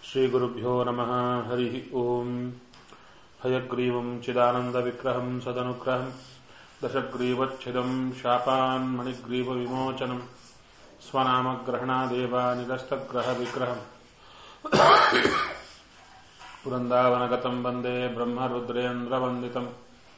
श्रीगुरुभ्यो नमः हरिः ओम् हयग्रीवम् चिदानन्दविग्रहम् सदनुग्रहम् दशग्रीवच्छिदम् शापान् मणिग्रीवविमोचनम् स्वनामग्रहणादेवानिदस्तग्रहविग्रहम् पुरन्दावनगतम् वन्दे ब्रह्मरुद्रेन्द्रवन्दितम्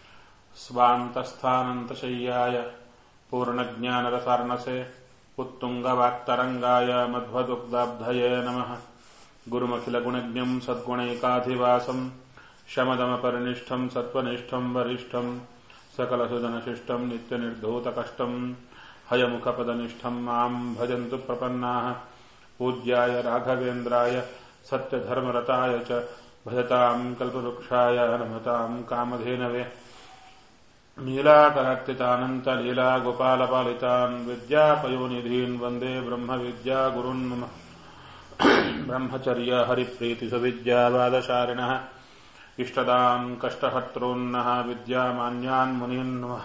स्वान्तस्थानन्तशय्याय पूर्णज्ञानरसार्णसे उत्तुङ्गवाक्तरङ्गाय मध्वदुग्धाब्धये नमः गुरुमखिलगुणज्ञम् सद्गुणैकाधिवासम् शमदमपरिनिष्ठम् सत्त्वनिष्ठम् वरिष्ठम् सकलसुजनशिष्टम् नित्यनिर्धूतकष्टम् हयमुखपदनिष्ठम् माम् भजन्तु प्रपन्नाः पूज्याय राघवेन्द्राय सत्यधर्मरताय च भजताम् कल्पवृक्षाय नमताम् कामधेनवे नीलाकरार्तितानन्तलीलागोपालपालितान् विद्यापयोनिधीन् वन्दे ब्रह्मविद्यागुरुन् मम ब्रह्मचर्य हरिप्रीतिसुविद्यावादशारिणः इष्टदाम् कष्टहर्तॄन्नः विद्यामान्यान् मुनीन् नमः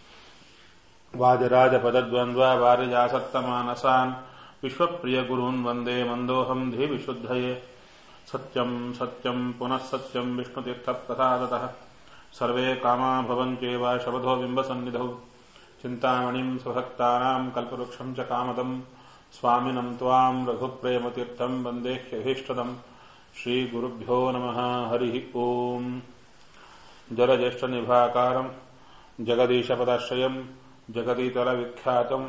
वाजराजपदद्वन्द्वा वारिजासक्तमानसान् विश्वप्रियगुरून् वन्दे मन्दोऽहम् धीविशुद्धये सत्यम् सत्यम् पुनः सत्यम् विष्णुतीर्थप्रसादतः सर्वे कामा भवन्त्येव शबधो बिम्बसन्निधौ चिन्तामणिम् स्वभक्तानाम् कल्पवृक्षम् च कामदम् स्वामिनम् त्वाम् रघुप्रेमतीर्थम् वन्देह्यभीष्टदम् श्रीगुरुभ्यो नमः हरिः ओम् जलज्येष्ठनिभाकारम् जगदीशपदाश्रयम् जगदीतलविख्यातम्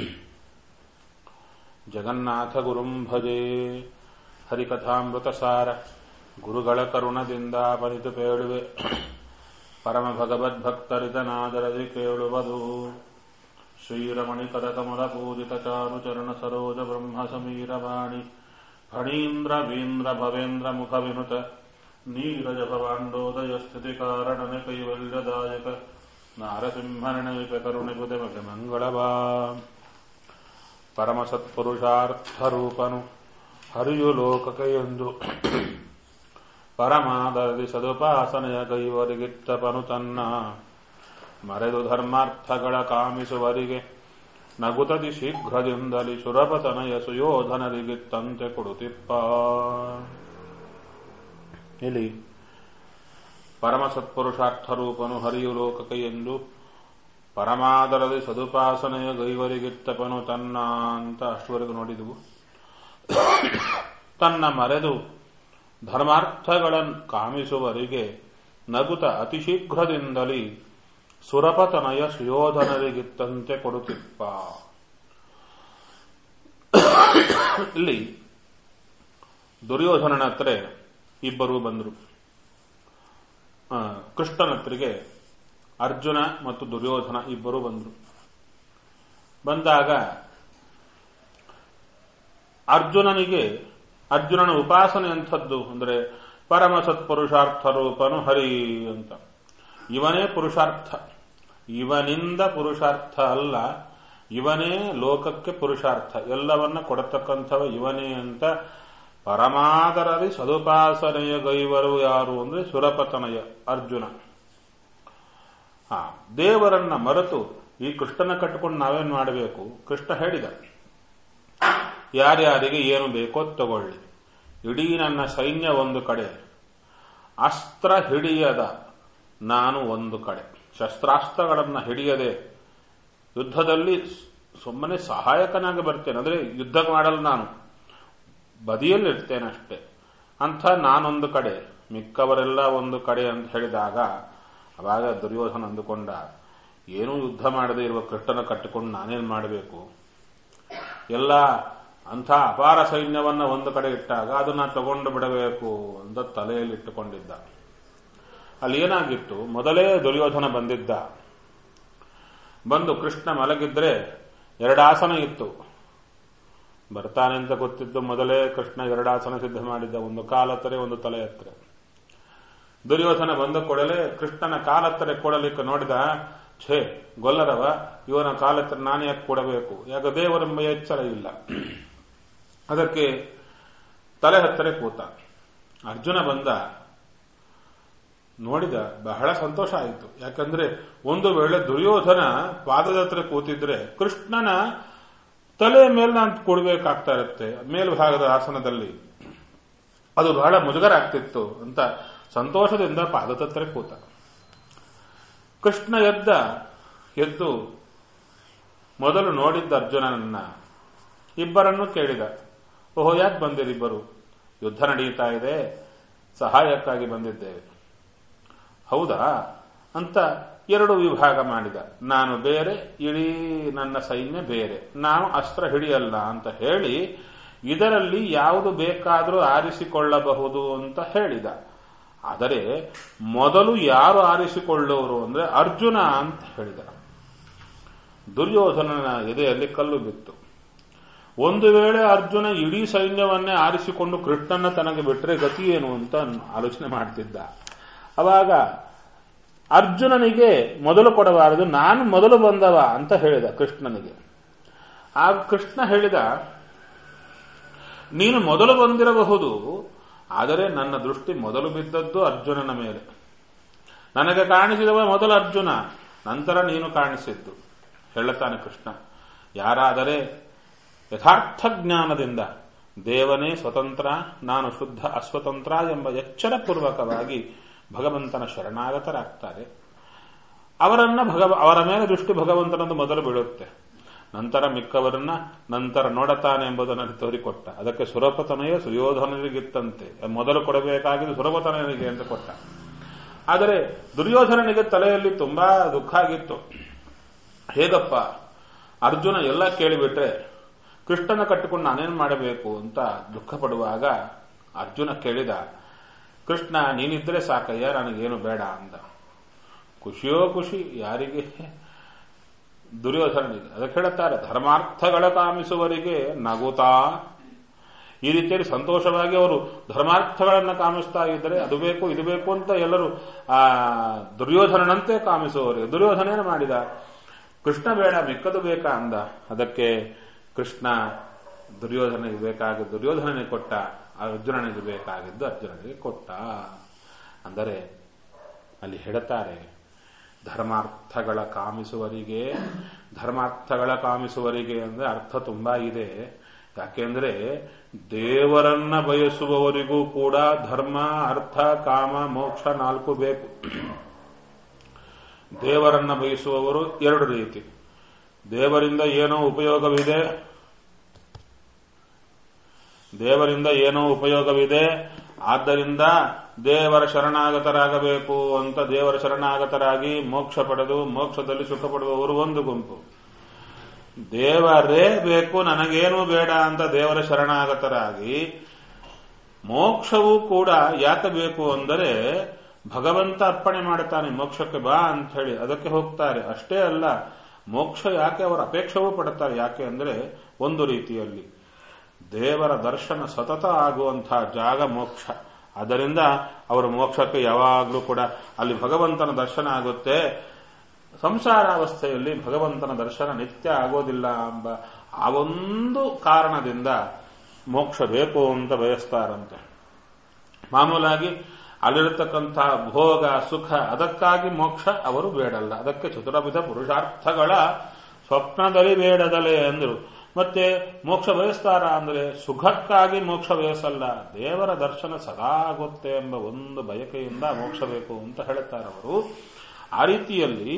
ಜಗನ್ನಾಥಗುರುಂ ಭಜೆ ಹರಿಕಥಾಮೃತಸಾರ ಗುರುಗಳ ಕರುಣದಿಂದಾಪನಿತು ಪೇಳುವೆ ಪರಮ ಭಗವದ್ಭಕ್ತರಿತನಾದರದಿ ಕೇಳುವುದು ಶ್ರೀರಮಣಿ ಕದಕಮಲ ಪೂಜಿತ ಚಾರು ಚರಣ ಸರೋಜ ಬ್ರಹ್ಮ ಸಮೀರವಾಣಿ ಫಣೀಂದ್ರ ವೀಂದ್ರ ಭವೇಂದ್ರ ಮುಖ ವಿನುತ ನೀರಜ ಭವಾಂಡೋದಯ ಸ್ಥಿತಿ ಕಾರಣನೆ ಕೈವಲ್ಯದಾಯಕ ನಾರಸಿಂಹನೈಕ ಕರುಣೆ ಬುಧಮಗೆ ಮಂಗಳವಾ ಪರಮಸತ್ಪುರುಷಾರ್ಥರೂಪನು ಹರಿಯು ಲೋಕಕೆಯೊಂದು ಪರಮಾದರದಿ ಸದುಪಾಸನೆಯ ಕೈವರಿಗಿತ್ತಪನು ತನ್ನ ಮರೆದು ಧರ್ಮಾರ್ಥಗಳ ಕಾಮಿಸುವರಿಗೆ ನಗುತದಿ ಶೀಘ್ರದಿಂದಲಿ ಸುರಪತನಯ ಸುಯೋಧನರಿಗಿತ್ತಂತೆ ಕೊಡುತ್ತಿಪ್ಪ ಇಲ್ಲಿ ಪರಮಸತ್ಪುರುಷಾರ್ಥರೂಪನು ಹರಿಯು ಲೋಕಕೆಯೆಂದು ಪರಮಾದರದಿ ಸದುಪಾಸನೆಯ ಗೈವರಿಗಿತ್ತಪನು ತನ್ನ ಅಂತ ಅಷ್ಟುವರೆಗೂ ನೋಡಿದವು ತನ್ನ ಮರೆದು ಧರ್ಮಾರ್ಥಗಳನ್ನು ಕಾಮಿಸುವರಿಗೆ ನಗುತ ಅತಿ ಶೀಘ್ರದಿಂದಲೇ ಸುರಪತನಯ ಸುಯೋಧನರಿಗಿತ್ತಂತೆ ಕೊಡುತ್ತಿಪ್ಪ ಇಲ್ಲಿ ದುರ್ಯೋಧನನ ಹತ್ರ ಇಬ್ಬರು ಬಂದರು ಕೃಷ್ಣನ ಹತ್ರಿಗೆ ಅರ್ಜುನ ಮತ್ತು ದುರ್ಯೋಧನ ಇಬ್ಬರು ಬಂದರು ಬಂದಾಗ ಅರ್ಜುನನಿಗೆ ಅರ್ಜುನನ ಉಪಾಸನೆ ಅಂಥದ್ದು ಅಂದರೆ ಪರಮ ಸತ್ಪುರುಷಾರ್ಥ ರೂಪನು ಹರಿ ಅಂತ ಇವನೇ ಪುರುಷಾರ್ಥ ಇವನಿಂದ ಪುರುಷಾರ್ಥ ಅಲ್ಲ ಇವನೇ ಲೋಕಕ್ಕೆ ಪುರುಷಾರ್ಥ ಎಲ್ಲವನ್ನ ಕೊಡತಕ್ಕಂಥವ ಇವನೇ ಅಂತ ಪರಮಾದರದಿ ಸದುಪಾಸನೆಯ ಗೈವರು ಯಾರು ಅಂದ್ರೆ ಸುರಪತನಯ ಅರ್ಜುನ ಹಾ ದೇವರನ್ನ ಮರೆತು ಈ ಕೃಷ್ಣನ ಕಟ್ಟಿಕೊಂಡು ನಾವೇನ್ ಮಾಡಬೇಕು ಕೃಷ್ಣ ಹೇಳಿದ ಯಾರ್ಯಾರಿಗೆ ಏನು ಬೇಕೋ ತಗೊಳ್ಳಿ ಇಡೀ ನನ್ನ ಸೈನ್ಯ ಒಂದು ಕಡೆ ಅಸ್ತ್ರ ಹಿಡಿಯದ ನಾನು ಒಂದು ಕಡೆ ಶಸ್ತ್ರಾಸ್ತ್ರಗಳನ್ನ ಹಿಡಿಯದೆ ಯುದ್ಧದಲ್ಲಿ ಸುಮ್ಮನೆ ಸಹಾಯಕನಾಗಿ ಬರ್ತೇನೆ ಅಂದ್ರೆ ಯುದ್ಧ ಮಾಡಲು ನಾನು ಬದಿಯಲ್ಲಿರ್ತೇನೆ ಅಷ್ಟೇ ಅಂಥ ನಾನೊಂದು ಕಡೆ ಮಿಕ್ಕವರೆಲ್ಲ ಒಂದು ಕಡೆ ಅಂತ ಹೇಳಿದಾಗ ಅವಾಗ ದುರ್ಯೋಧನ ಅಂದುಕೊಂಡ ಏನೂ ಯುದ್ಧ ಮಾಡದೇ ಇರುವ ಕೃಷ್ಣನ ಕಟ್ಟಿಕೊಂಡು ನಾನೇನ್ ಮಾಡಬೇಕು ಎಲ್ಲ ಅಂಥ ಅಪಾರ ಸೈನ್ಯವನ್ನ ಒಂದು ಕಡೆ ಇಟ್ಟಾಗ ಅದನ್ನ ತಗೊಂಡು ಬಿಡಬೇಕು ಅಂತ ತಲೆಯಲ್ಲಿ ಇಟ್ಟುಕೊಂಡಿದ್ದ ಅಲ್ಲಿ ಏನಾಗಿತ್ತು ಮೊದಲೇ ದುರ್ಯೋಧನ ಬಂದಿದ್ದ ಬಂದು ಕೃಷ್ಣ ಮಲಗಿದ್ರೆ ಎರಡಾಸನ ಇತ್ತು ಬರ್ತಾನೆ ಅಂತ ಗೊತ್ತಿದ್ದು ಮೊದಲೇ ಕೃಷ್ಣ ಎರಡಾಸನ ಸಿದ್ಧ ಮಾಡಿದ್ದ ಒಂದು ಕಾಲತ್ತರೆ ಒಂದು ತಲೆ ಹತ್ರ ದುರ್ಯೋಧನ ಬಂದ ಕೂಡಲೇ ಕೃಷ್ಣನ ಕಾಲತ್ತರೆ ಕೊಡಲಿಕ್ಕೆ ನೋಡಿದ ಛೇ ಗೊಲ್ಲರವ ಇವನ ಕಾಲತ್ರ ನಾನೇ ಯಾಕೆ ಕೊಡಬೇಕು ಯಾಕೆ ದೇವರೆಂಬ ಎಚ್ಚರ ಇಲ್ಲ ಅದಕ್ಕೆ ತಲೆ ಹತ್ತರೆ ಕೂತ ಅರ್ಜುನ ಬಂದ ನೋಡಿದ ಬಹಳ ಸಂತೋಷ ಆಯಿತು ಯಾಕಂದ್ರೆ ಒಂದು ವೇಳೆ ದುರ್ಯೋಧನ ಪಾದದ ಹತ್ರ ಕೂತಿದ್ರೆ ಕೃಷ್ಣನ ತಲೆ ಮೇಲೆ ನಾನು ಕೊಡಬೇಕಾಗ್ತಾ ಇರುತ್ತೆ ಮೇಲ್ಭಾಗದ ಆಸನದಲ್ಲಿ ಅದು ಬಹಳ ಮುಜುಗರ ಆಗ್ತಿತ್ತು ಅಂತ ಸಂತೋಷದಿಂದ ಪಾದತತ್ರ ಕೂತ ಕೃಷ್ಣ ಎದ್ದ ಎದ್ದು ಮೊದಲು ನೋಡಿದ್ದ ಅರ್ಜುನನನ್ನ ಇಬ್ಬರನ್ನು ಕೇಳಿದ ಓಹೋ ಯಾಕೆ ಬಂದಿರಿಬ್ಬರು ಯುದ್ಧ ನಡೆಯುತ್ತಾ ಇದೆ ಸಹಾಯಕ್ಕಾಗಿ ಬಂದಿದ್ದೇವೆ ಹೌದಾ ಅಂತ ಎರಡು ವಿಭಾಗ ಮಾಡಿದ ನಾನು ಬೇರೆ ಇಡೀ ನನ್ನ ಸೈನ್ಯ ಬೇರೆ ನಾನು ಅಸ್ತ್ರ ಹಿಡಿಯಲ್ಲ ಅಂತ ಹೇಳಿ ಇದರಲ್ಲಿ ಯಾವುದು ಬೇಕಾದರೂ ಆರಿಸಿಕೊಳ್ಳಬಹುದು ಅಂತ ಹೇಳಿದ ಆದರೆ ಮೊದಲು ಯಾರು ಆರಿಸಿಕೊಳ್ಳುವರು ಅಂದ್ರೆ ಅರ್ಜುನ ಅಂತ ಹೇಳಿದ ದುರ್ಯೋಧನನ ಎದೆಯಲ್ಲಿ ಕಲ್ಲು ಬಿತ್ತು ಒಂದು ವೇಳೆ ಅರ್ಜುನ ಇಡೀ ಸೈನ್ಯವನ್ನೇ ಆರಿಸಿಕೊಂಡು ಕೃಷ್ಣನ ತನಗೆ ಬಿಟ್ಟರೆ ಗತಿ ಏನು ಅಂತ ಆಲೋಚನೆ ಮಾಡ್ತಿದ್ದ ಅವಾಗ ಅರ್ಜುನನಿಗೆ ಮೊದಲು ಕೊಡಬಾರದು ನಾನು ಮೊದಲು ಬಂದವ ಅಂತ ಹೇಳಿದ ಕೃಷ್ಣನಿಗೆ ಆಗ ಕೃಷ್ಣ ಹೇಳಿದ ನೀನು ಮೊದಲು ಬಂದಿರಬಹುದು ಆದರೆ ನನ್ನ ದೃಷ್ಟಿ ಮೊದಲು ಬಿದ್ದದ್ದು ಅರ್ಜುನನ ಮೇಲೆ ನನಗೆ ಕಾಣಿಸಿದವ ಮೊದಲು ಅರ್ಜುನ ನಂತರ ನೀನು ಕಾಣಿಸಿದ್ದು ಹೇಳುತ್ತಾನೆ ಕೃಷ್ಣ ಯಾರಾದರೆ ಯಥಾರ್ಥ ಜ್ಞಾನದಿಂದ ದೇವನೇ ಸ್ವತಂತ್ರ ನಾನು ಶುದ್ಧ ಅಸ್ವತಂತ್ರ ಎಂಬ ಎಚ್ಚರಪೂರ್ವಕವಾಗಿ ಭಗವಂತನ ಶರಣಾಗತರಾಗ್ತಾರೆ ಅವರನ್ನ ಭಗವ ಅವರ ಮೇಲೆ ದೃಷ್ಟಿ ಭಗವಂತನದ್ದು ಮೊದಲು ಬೀಳುತ್ತೆ ನಂತರ ಮಿಕ್ಕವರನ್ನ ನಂತರ ನೋಡತಾನೆ ಎಂಬುದನ್ನು ತೋರಿಕೊಟ್ಟ ಅದಕ್ಕೆ ಸುರಪತನೆಯೇ ಸುಯೋಧನರಿಗಿತ್ತಂತೆ ಮೊದಲು ಕೊಡಬೇಕಾಗಿದ್ದು ಸುರಪತನನಿಗೆ ಅಂತ ಕೊಟ್ಟ ಆದರೆ ದುರ್ಯೋಧನನಿಗೆ ತಲೆಯಲ್ಲಿ ತುಂಬಾ ದುಃಖ ಆಗಿತ್ತು ಹೇಗಪ್ಪ ಅರ್ಜುನ ಎಲ್ಲ ಕೇಳಿಬಿಟ್ರೆ ಕೃಷ್ಣನ ಕಟ್ಟಿಕೊಂಡು ನಾನೇನು ಮಾಡಬೇಕು ಅಂತ ದುಃಖ ಪಡುವಾಗ ಅರ್ಜುನ ಕೇಳಿದ ಕೃಷ್ಣ ನೀನಿದ್ರೆ ಸಾಕಯ್ಯ ನನಗೇನು ಬೇಡ ಅಂದ ಖುಷಿಯೋ ಖುಷಿ ಯಾರಿಗೆ ದುರ್ಯೋಧನನಿಗೆ ಅದಕ್ಕೆ ಹೇಳುತ್ತಾರೆ ಧರ್ಮಾರ್ಥಗಳ ಕಾಮಿಸುವರಿಗೆ ನಗುತ್ತಾ ಈ ರೀತಿಯಲ್ಲಿ ಸಂತೋಷವಾಗಿ ಅವರು ಧರ್ಮಾರ್ಥಗಳನ್ನು ಕಾಮಿಸ್ತಾ ಇದ್ದರೆ ಅದು ಬೇಕು ಇದು ಬೇಕು ಅಂತ ಎಲ್ಲರೂ ಆ ದುರ್ಯೋಧನನಂತೆ ಕಾಮಿಸುವವರಿಗೆ ದುರ್ಯೋಧನೇನು ಮಾಡಿದ ಕೃಷ್ಣ ಬೇಡ ಮಿಕ್ಕದು ಬೇಕಾ ಅಂದ ಅದಕ್ಕೆ ಕೃಷ್ಣ ದುರ್ಯೋಧನಿಗೆ ಬೇಕಾಗಿದ್ದು ದುರ್ಯೋಧನನಿಗೆ ಕೊಟ್ಟ ಅರ್ಜುನನಿಗೆ ಬೇಕಾಗಿದ್ದು ಅರ್ಜುನನಿಗೆ ಕೊಟ್ಟ ಅಂದರೆ ಅಲ್ಲಿ ಹೇಳುತ್ತಾರೆ ಧರ್ಮಾರ್ಥಗಳ ಕಾಮಿಸುವರಿಗೆ ಧರ್ಮಾರ್ಥಗಳ ಕಾಮಿಸುವರಿಗೆ ಅಂದ್ರೆ ಅರ್ಥ ತುಂಬಾ ಇದೆ ಯಾಕೆಂದ್ರೆ ದೇವರನ್ನ ಬಯಸುವವರಿಗೂ ಕೂಡ ಧರ್ಮ ಅರ್ಥ ಕಾಮ ಮೋಕ್ಷ ನಾಲ್ಕು ಬೇಕು ದೇವರನ್ನ ಬಯಸುವವರು ಎರಡು ರೀತಿ ದೇವರಿಂದ ಏನೋ ಉಪಯೋಗವಿದೆ ದೇವರಿಂದ ಏನೋ ಉಪಯೋಗವಿದೆ ಆದ್ದರಿಂದ ದೇವರ ಶರಣಾಗತರಾಗಬೇಕು ಅಂತ ದೇವರ ಶರಣಾಗತರಾಗಿ ಮೋಕ್ಷ ಪಡೆದು ಮೋಕ್ಷದಲ್ಲಿ ಸುಖ ಪಡುವವರು ಒಂದು ಗುಂಪು ದೇವರೇ ಬೇಕು ನನಗೇನು ಬೇಡ ಅಂತ ದೇವರ ಶರಣಾಗತರಾಗಿ ಮೋಕ್ಷವೂ ಕೂಡ ಯಾಕೆ ಬೇಕು ಅಂದರೆ ಭಗವಂತ ಅರ್ಪಣೆ ಮಾಡುತ್ತಾನೆ ಮೋಕ್ಷಕ್ಕೆ ಬಾ ಅಂತ ಹೇಳಿ ಅದಕ್ಕೆ ಹೋಗ್ತಾರೆ ಅಷ್ಟೇ ಅಲ್ಲ ಮೋಕ್ಷ ಯಾಕೆ ಅವರ ಅಪೇಕ್ಷವೂ ಪಡುತ್ತಾರೆ ಯಾಕೆ ಅಂದರೆ ಒಂದು ರೀತಿಯಲ್ಲಿ ದೇವರ ದರ್ಶನ ಸತತ ಆಗುವಂತಹ ಜಾಗ ಮೋಕ್ಷ ಅದರಿಂದ ಅವರು ಮೋಕ್ಷಕ್ಕೆ ಯಾವಾಗಲೂ ಕೂಡ ಅಲ್ಲಿ ಭಗವಂತನ ದರ್ಶನ ಆಗುತ್ತೆ ಸಂಸಾರಾವಸ್ಥೆಯಲ್ಲಿ ಭಗವಂತನ ದರ್ಶನ ನಿತ್ಯ ಆಗೋದಿಲ್ಲ ಎಂಬ ಆ ಒಂದು ಕಾರಣದಿಂದ ಮೋಕ್ಷ ಬೇಕು ಅಂತ ಬಯಸ್ತಾರಂತೆ ಮಾಮೂಲಾಗಿ ಅಲ್ಲಿರತಕ್ಕಂಥ ಭೋಗ ಸುಖ ಅದಕ್ಕಾಗಿ ಮೋಕ್ಷ ಅವರು ಬೇಡಲ್ಲ ಅದಕ್ಕೆ ಚತುರವಿಧ ಪುರುಷಾರ್ಥಗಳ ಸ್ವಪ್ನದಲ್ಲಿ ಬೇಡದಲೆ ಅಂದರು ಮತ್ತೆ ಮೋಕ್ಷ ಬಯಸ್ತಾರ ಅಂದರೆ ಸುಖಕ್ಕಾಗಿ ಮೋಕ್ಷ ಬಯಸಲ್ಲ ದೇವರ ದರ್ಶನ ಸದಾ ಆಗುತ್ತೆ ಎಂಬ ಒಂದು ಬಯಕೆಯಿಂದ ಮೋಕ್ಷ ಬೇಕು ಅಂತ ಹೇಳುತ್ತಾರೆ ಅವರು ಆ ರೀತಿಯಲ್ಲಿ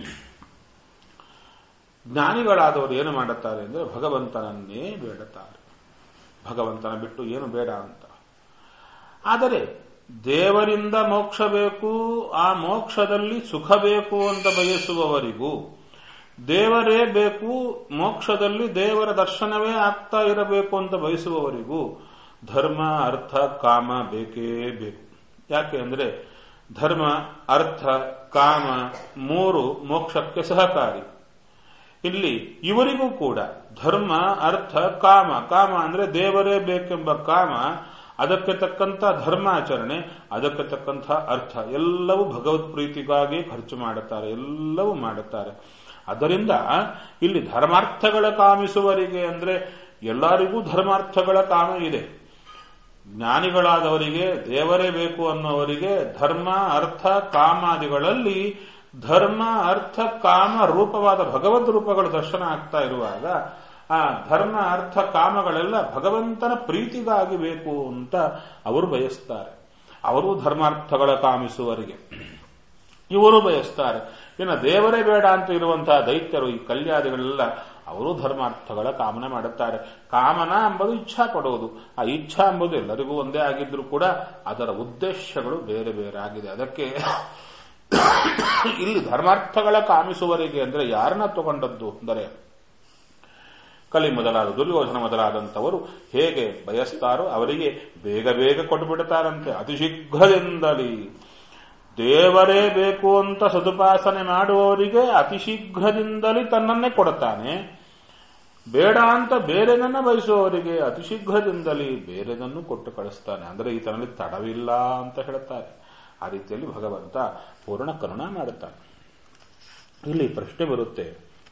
ಜ್ಞಾನಿಗಳಾದವರು ಏನು ಮಾಡುತ್ತಾರೆ ಅಂದರೆ ಭಗವಂತನನ್ನೇ ಬೇಡುತ್ತಾರೆ ಭಗವಂತನ ಬಿಟ್ಟು ಏನು ಬೇಡ ಅಂತ ಆದರೆ ದೇವರಿಂದ ಮೋಕ್ಷ ಬೇಕು ಆ ಮೋಕ್ಷದಲ್ಲಿ ಸುಖ ಬೇಕು ಅಂತ ಬಯಸುವವರಿಗೂ ದೇವರೇ ಬೇಕು ಮೋಕ್ಷದಲ್ಲಿ ದೇವರ ದರ್ಶನವೇ ಆಗ್ತಾ ಇರಬೇಕು ಅಂತ ಬಯಸುವವರಿಗೂ ಧರ್ಮ ಅರ್ಥ ಕಾಮ ಬೇಕೇ ಬೇಕು ಯಾಕೆ ಅಂದ್ರೆ ಧರ್ಮ ಅರ್ಥ ಕಾಮ ಮೂರು ಮೋಕ್ಷಕ್ಕೆ ಸಹಕಾರಿ ಇಲ್ಲಿ ಇವರಿಗೂ ಕೂಡ ಧರ್ಮ ಅರ್ಥ ಕಾಮ ಕಾಮ ಅಂದ್ರೆ ದೇವರೇ ಬೇಕೆಂಬ ಕಾಮ ಅದಕ್ಕೆ ತಕ್ಕಂಥ ಧರ್ಮಾಚರಣೆ ಅದಕ್ಕೆ ತಕ್ಕಂಥ ಅರ್ಥ ಎಲ್ಲವೂ ಭಗವತ್ ಪ್ರೀತಿಗಾಗಿ ಖರ್ಚು ಮಾಡುತ್ತಾರೆ ಎಲ್ಲವೂ ಮಾಡುತ್ತಾರೆ ಅದರಿಂದ ಇಲ್ಲಿ ಧರ್ಮಾರ್ಥಗಳ ಕಾಮಿಸುವರಿಗೆ ಅಂದ್ರೆ ಎಲ್ಲರಿಗೂ ಧರ್ಮಾರ್ಥಗಳ ಕಾಮ ಇದೆ ಜ್ಞಾನಿಗಳಾದವರಿಗೆ ದೇವರೇ ಬೇಕು ಅನ್ನೋವರಿಗೆ ಧರ್ಮ ಅರ್ಥ ಕಾಮಾದಿಗಳಲ್ಲಿ ಧರ್ಮ ಅರ್ಥ ಕಾಮ ರೂಪವಾದ ಭಗವದ್ ರೂಪಗಳ ದರ್ಶನ ಆಗ್ತಾ ಇರುವಾಗ ಆ ಧರ್ಮ ಅರ್ಥ ಕಾಮಗಳೆಲ್ಲ ಭಗವಂತನ ಪ್ರೀತಿಗಾಗಿ ಬೇಕು ಅಂತ ಅವರು ಬಯಸ್ತಾರೆ ಅವರು ಧರ್ಮಾರ್ಥಗಳ ಕಾಮಿಸುವರಿಗೆ ಇವರು ಬಯಸ್ತಾರೆ ಇನ್ನು ದೇವರೇ ಬೇಡ ಅಂತ ಇರುವಂತಹ ದೈತ್ಯರು ಈ ಕಲ್ಯಾದಿಗಳೆಲ್ಲ ಅವರು ಧರ್ಮಾರ್ಥಗಳ ಕಾಮನೆ ಮಾಡುತ್ತಾರೆ ಕಾಮನ ಎಂಬುದು ಇಚ್ಛಾ ಪಡುವುದು ಆ ಇಚ್ಛಾ ಎಂಬುದು ಎಲ್ಲರಿಗೂ ಒಂದೇ ಆಗಿದ್ರೂ ಕೂಡ ಅದರ ಉದ್ದೇಶಗಳು ಬೇರೆ ಬೇರೆ ಆಗಿದೆ ಅದಕ್ಕೆ ಇಲ್ಲಿ ಧರ್ಮಾರ್ಥಗಳ ಕಾಮಿಸುವರಿಗೆ ಅಂದ್ರೆ ಯಾರನ್ನ ತಗೊಂಡದ್ದು ಅಂದರೆ ಕಲಿ ಮೊದಲಾದ ದುರ್ಯೋಧನ ಮೊದಲಾದಂಥವರು ಹೇಗೆ ಬಯಸ್ತಾರೋ ಅವರಿಗೆ ಬೇಗ ಬೇಗ ಕೊಟ್ಟುಬಿಡ್ತಾರಂತೆ ಅತಿ ಶೀಘ್ರದಿಂದಲೇ ದೇವರೇ ಬೇಕು ಅಂತ ಸದುಪಾಸನೆ ಮಾಡುವವರಿಗೆ ಅತಿ ಶೀಘ್ರದಿಂದಲೇ ತನ್ನನ್ನೇ ಕೊಡುತ್ತಾನೆ ಬೇಡ ಅಂತ ಬೇರೆದನ್ನ ಬಯಸುವವರಿಗೆ ಅತಿ ಶೀಘ್ರದಿಂದಲೇ ಬೇರೆದನ್ನು ಕೊಟ್ಟು ಕಳಿಸ್ತಾನೆ ಅಂದರೆ ಈತನಲ್ಲಿ ತಡವಿಲ್ಲ ಅಂತ ಹೇಳ್ತಾರೆ ಆ ರೀತಿಯಲ್ಲಿ ಭಗವಂತ ಪೂರ್ಣ ಕರುಣ ಮಾಡುತ್ತಾನೆ ಇಲ್ಲಿ ಪ್ರಶ್ನೆ ಬರುತ್ತೆ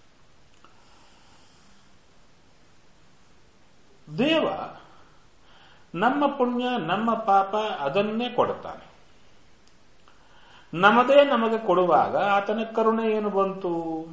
ದೇವ ನಮ್ಮ ಪುಣ್ಯ ನಮ್ಮ ಪಾಪ ಅದನ್ನೇ ಕೊಡುತ್ತಾನೆ ನಮ್ಮದೇ ನಮಗೆ ಕೊಡುವಾಗ ಆತನ ಕರುಣೆ ಏನು ಬಂತು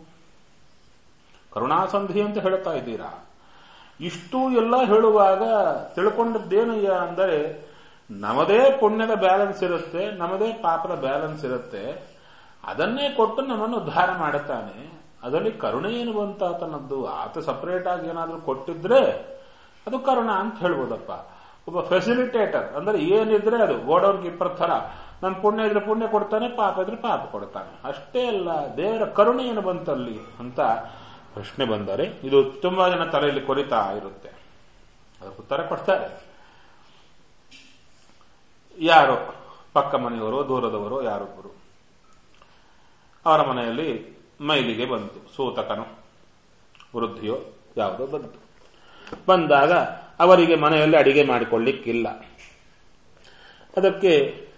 ಕರುಣಾಸಂಧಿ ಅಂತ ಹೇಳ್ತಾ ಇದ್ದೀರಾ ಇಷ್ಟು ಎಲ್ಲ ಹೇಳುವಾಗ ತಿಳ್ಕೊಂಡದ್ದೇನಯ್ಯ ಅಂದರೆ ನಮ್ಮದೇ ಪುಣ್ಯದ ಬ್ಯಾಲೆನ್ಸ್ ಇರುತ್ತೆ ನಮ್ಮದೇ ಪಾಪದ ಬ್ಯಾಲೆನ್ಸ್ ಇರುತ್ತೆ ಅದನ್ನೇ ಕೊಟ್ಟು ನಮ್ಮನ್ನು ಉದ್ಧಾರ ಮಾಡುತ್ತಾನೆ ಅದರಲ್ಲಿ ಕರುಣೆ ಏನು ಬಂತ ಆತನದ್ದು ಆತ ಸಪರೇಟ್ ಆಗಿ ಏನಾದರೂ ಕೊಟ್ಟಿದ್ರೆ ಅದು ಕರುಣ ಅಂತ ಹೇಳ್ಬೋದಪ್ಪ ಒಬ್ಬ ಫೆಸಿಲಿಟೇಟರ್ ಅಂದ್ರೆ ಏನಿದ್ರೆ ಅದು ಗೋಡೌನ್ ಕೀಪರ್ ಥರ ನನ್ನ ಪುಣ್ಯ ಇದ್ರೆ ಪುಣ್ಯ ಕೊಡ್ತಾನೆ ಪಾಪ ಇದ್ರೆ ಪಾಪ ಕೊಡ್ತಾನೆ ಅಷ್ಟೇ ಅಲ್ಲ ದೇವರ ಕರುಣೆ ಏನು ಬಂತಲ್ಲಿ ಅಂತ ಪ್ರಶ್ನೆ ಬಂದರೆ ಇದು ತುಂಬಾ ಜನ ತಲೆಯಲ್ಲಿ ಕೊರಿತಾ ಇರುತ್ತೆ ಅದಕ್ಕೆ ಉತ್ತರ ಕೊಡ್ತಾರೆ ಯಾರೋ ಪಕ್ಕ ಮನೆಯವರು ದೂರದವರು ಯಾರೊಬ್ಬರು ಅವರ ಮನೆಯಲ್ಲಿ ಮೈಲಿಗೆ ಬಂತು ಸೂತಕನು ವೃದ್ಧಿಯೋ ಯಾವುದೋ ಬಂತು ಬಂದಾಗ ಅವರಿಗೆ ಮನೆಯಲ್ಲಿ ಅಡಿಗೆ ಮಾಡಿಕೊಳ್ಳಿಕ್ಕಿಲ್ಲ ಅದಕ್ಕೆ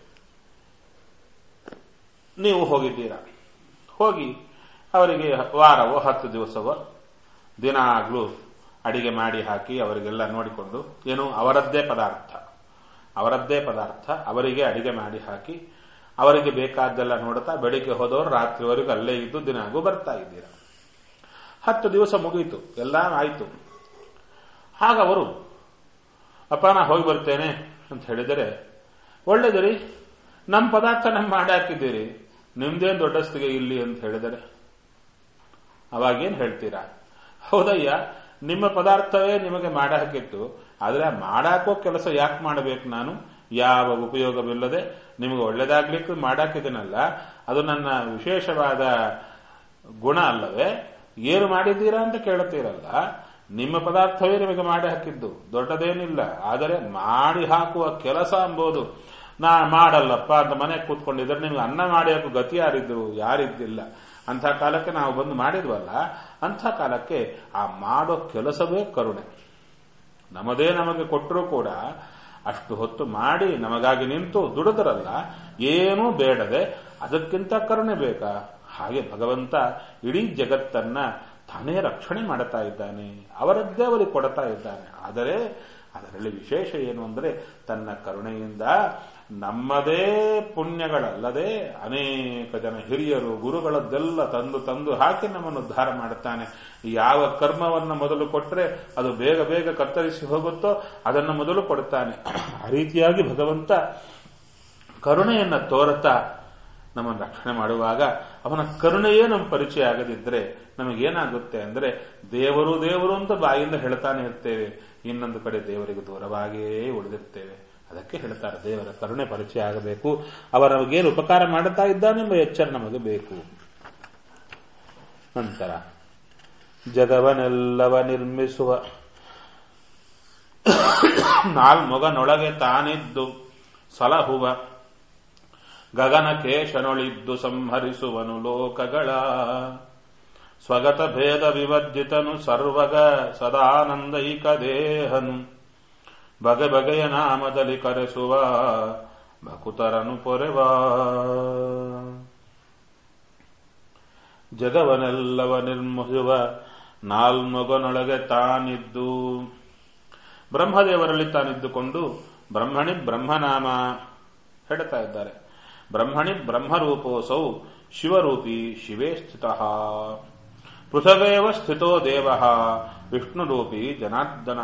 ನೀವು ಹೋಗಿದ್ದೀರಾ ಹೋಗಿ ಅವರಿಗೆ ವಾರವೋ ಹತ್ತು ದಿವಸವೋ ದಿನಾಗ್ಲೂ ಅಡಿಗೆ ಮಾಡಿ ಹಾಕಿ ಅವರಿಗೆಲ್ಲ ನೋಡಿಕೊಂಡು ಏನು ಅವರದ್ದೇ ಪದಾರ್ಥ ಅವರದ್ದೇ ಪದಾರ್ಥ ಅವರಿಗೆ ಅಡಿಗೆ ಮಾಡಿ ಹಾಕಿ ಅವರಿಗೆ ಬೇಕಾದ್ದೆಲ್ಲ ನೋಡ್ತಾ ಬೆಳಿಗ್ಗೆ ಹೋದವರು ರಾತ್ರಿವರೆಗೂ ಅಲ್ಲೇ ಇದ್ದು ದಿನಾಗೂ ಬರ್ತಾ ಇದ್ದೀರಾ ಹತ್ತು ದಿವಸ ಮುಗೀತು ಎಲ್ಲ ಆಯಿತು ಆಗ ಅವರು ಅಪ್ಪ ನಾ ಹೋಗಿ ಬರ್ತೇನೆ ಅಂತ ಹೇಳಿದರೆ ಒಳ್ಳೇದ್ರಿ ನಮ್ಮ ಪದಾರ್ಥ ನಮ್ಗೆ ಮಾಡಿ ಹಾಕಿದ್ದೀರಿ ನಿಮ್ದೇನು ದೊಡ್ಡಸ್ತಿಗೆ ಇಲ್ಲಿ ಅಂತ ಹೇಳಿದರೆ ಅವಾಗೇನು ಹೇಳ್ತೀರಾ ಹೌದಯ್ಯ ನಿಮ್ಮ ಪದಾರ್ಥವೇ ನಿಮಗೆ ಮಾಡ ಹಾಕಿತ್ತು ಆದರೆ ಮಾಡಾಕೋ ಕೆಲಸ ಯಾಕೆ ಮಾಡಬೇಕು ನಾನು ಯಾವ ಉಪಯೋಗವಿಲ್ಲದೆ ನಿಮಗೆ ಒಳ್ಳೇದಾಗ್ಲಿಕ್ಕೆ ಮಾಡಾಕಿದ್ದೀನಲ್ಲ ಅದು ನನ್ನ ವಿಶೇಷವಾದ ಗುಣ ಅಲ್ಲವೇ ಏನು ಮಾಡಿದ್ದೀರಾ ಅಂತ ಕೇಳುತ್ತೀರಲ್ಲ ನಿಮ್ಮ ಪದಾರ್ಥವೇ ನಿಮಗೆ ಮಾಡಿ ಹಾಕಿದ್ದು ದೊಡ್ಡದೇನಿಲ್ಲ ಆದರೆ ಮಾಡಿ ಹಾಕುವ ಕೆಲಸ ಎಂಬುದು ನಾ ಮಾಡಲ್ಲಪ್ಪ ಅಂತ ಮನೆಗೆ ಕೂತ್ಕೊಂಡಿದ್ರೆ ನಿಮ್ಗೆ ಅನ್ನ ಮಾಡಿ ಹಾಕೋ ಗತಿ ಯಾರಿದ್ರು ಯಾರಿದ್ದಿಲ್ಲ ಅಂಥ ಕಾಲಕ್ಕೆ ನಾವು ಬಂದು ಮಾಡಿದ್ವಲ್ಲ ಅಂಥ ಕಾಲಕ್ಕೆ ಆ ಮಾಡೋ ಕೆಲಸವೇ ಕರುಣೆ ನಮ್ಮದೇ ನಮಗೆ ಕೊಟ್ಟರೂ ಕೂಡ ಅಷ್ಟು ಹೊತ್ತು ಮಾಡಿ ನಮಗಾಗಿ ನಿಂತು ದುಡಿದ್ರಲ್ಲ ಏನೂ ಬೇಡದೆ ಅದಕ್ಕಿಂತ ಕರುಣೆ ಬೇಕಾ ಹಾಗೆ ಭಗವಂತ ಇಡೀ ಜಗತ್ತನ್ನ ತಾನೇ ರಕ್ಷಣೆ ಮಾಡುತ್ತಾ ಇದ್ದಾನೆ ಅವರದ್ದೇ ಅವರಿಗೆ ಕೊಡ್ತಾ ಇದ್ದಾನೆ ಆದರೆ ಅದರಲ್ಲಿ ವಿಶೇಷ ಏನು ಅಂದರೆ ತನ್ನ ಕರುಣೆಯಿಂದ ನಮ್ಮದೇ ಪುಣ್ಯಗಳಲ್ಲದೆ ಅನೇಕ ಜನ ಹಿರಿಯರು ಗುರುಗಳದ್ದೆಲ್ಲ ತಂದು ತಂದು ಹಾಕಿ ನಮ್ಮನ್ನು ಉದ್ಧಾರ ಮಾಡುತ್ತಾನೆ ಯಾವ ಕರ್ಮವನ್ನು ಮೊದಲು ಕೊಟ್ಟರೆ ಅದು ಬೇಗ ಬೇಗ ಕತ್ತರಿಸಿ ಹೋಗುತ್ತೋ ಅದನ್ನು ಮೊದಲು ಕೊಡುತ್ತಾನೆ ಆ ರೀತಿಯಾಗಿ ಭಗವಂತ ಕರುಣೆಯನ್ನು ತೋರುತ್ತಾ ನಮ್ಮನ್ನು ರಕ್ಷಣೆ ಮಾಡುವಾಗ ಅವನ ಕರುಣೆಯೇ ನಮ್ಮ ಪರಿಚಯ ಆಗದಿದ್ರೆ ನಮಗೇನಾಗುತ್ತೆ ಅಂದ್ರೆ ದೇವರು ದೇವರು ಅಂತ ಬಾಯಿಂದ ಹೇಳ್ತಾನೆ ಇರ್ತೇವೆ ಇನ್ನೊಂದು ಕಡೆ ದೇವರಿಗೆ ದೂರವಾಗಿಯೇ ಉಳಿದಿರ್ತೇವೆ ಅದಕ್ಕೆ ಹೇಳ್ತಾರೆ ದೇವರ ಕರುಣೆ ಪರಿಚಯ ಆಗಬೇಕು ಅವರ ನಮಗೇನು ಉಪಕಾರ ಮಾಡುತ್ತಾ ಇದ್ದಾನೆಂಬ ಎಚ್ಚರ ನಮಗೆ ಬೇಕು ನಂತರ ಜಗವನೆಲ್ಲವ ನಿರ್ಮಿಸುವ ನಾಲ್ಮೊಗನೊಳಗೆ ತಾನಿದ್ದು ಸಲಹುವ ಗಗನ ಕೇಶನೊಳಿದ್ದು ಸಂಹರಿಸುವನು ಲೋಕಗಳ ಸ್ವಗತ ಭೇದ ವಿವರ್ಜಿತನು ಸರ್ವಗ ಸದಾನಂದೈಕ ದೇಹನು ಬಗೆ ಬಗೆಯ ನಾಮದಲ್ಲಿ ಕರೆಸುವ ಭಕುತರನು ಪೊರೆವ ಜಗವನೆಲ್ಲವ ನಿರ್ಮಿಸುವ ನಾಲ್ಮೊಗನೊಳಗೆ ತಾನಿದ್ದು ಬ್ರಹ್ಮದೇವರಲ್ಲಿ ತಾನಿದ್ದುಕೊಂಡು ಬ್ರಹ್ಮಣಿ ಬ್ರಹ್ಮನಾಮ ಹೇಳ್ತಾ ಇದ್ದಾರೆ ಬ್ರಹ್ಮಣಿ ಬ್ರಹ್ಮರೂಪೋಸೌ ಶಿವರೂಪಿ ಶಿವೇ ಸ್ಥಿತ ಪೃಥವೇವ ಸ್ಥಿತೋ ದೇವ ವಿಷ್ಣುರೂಪಿ ಜನಾರ್ದನ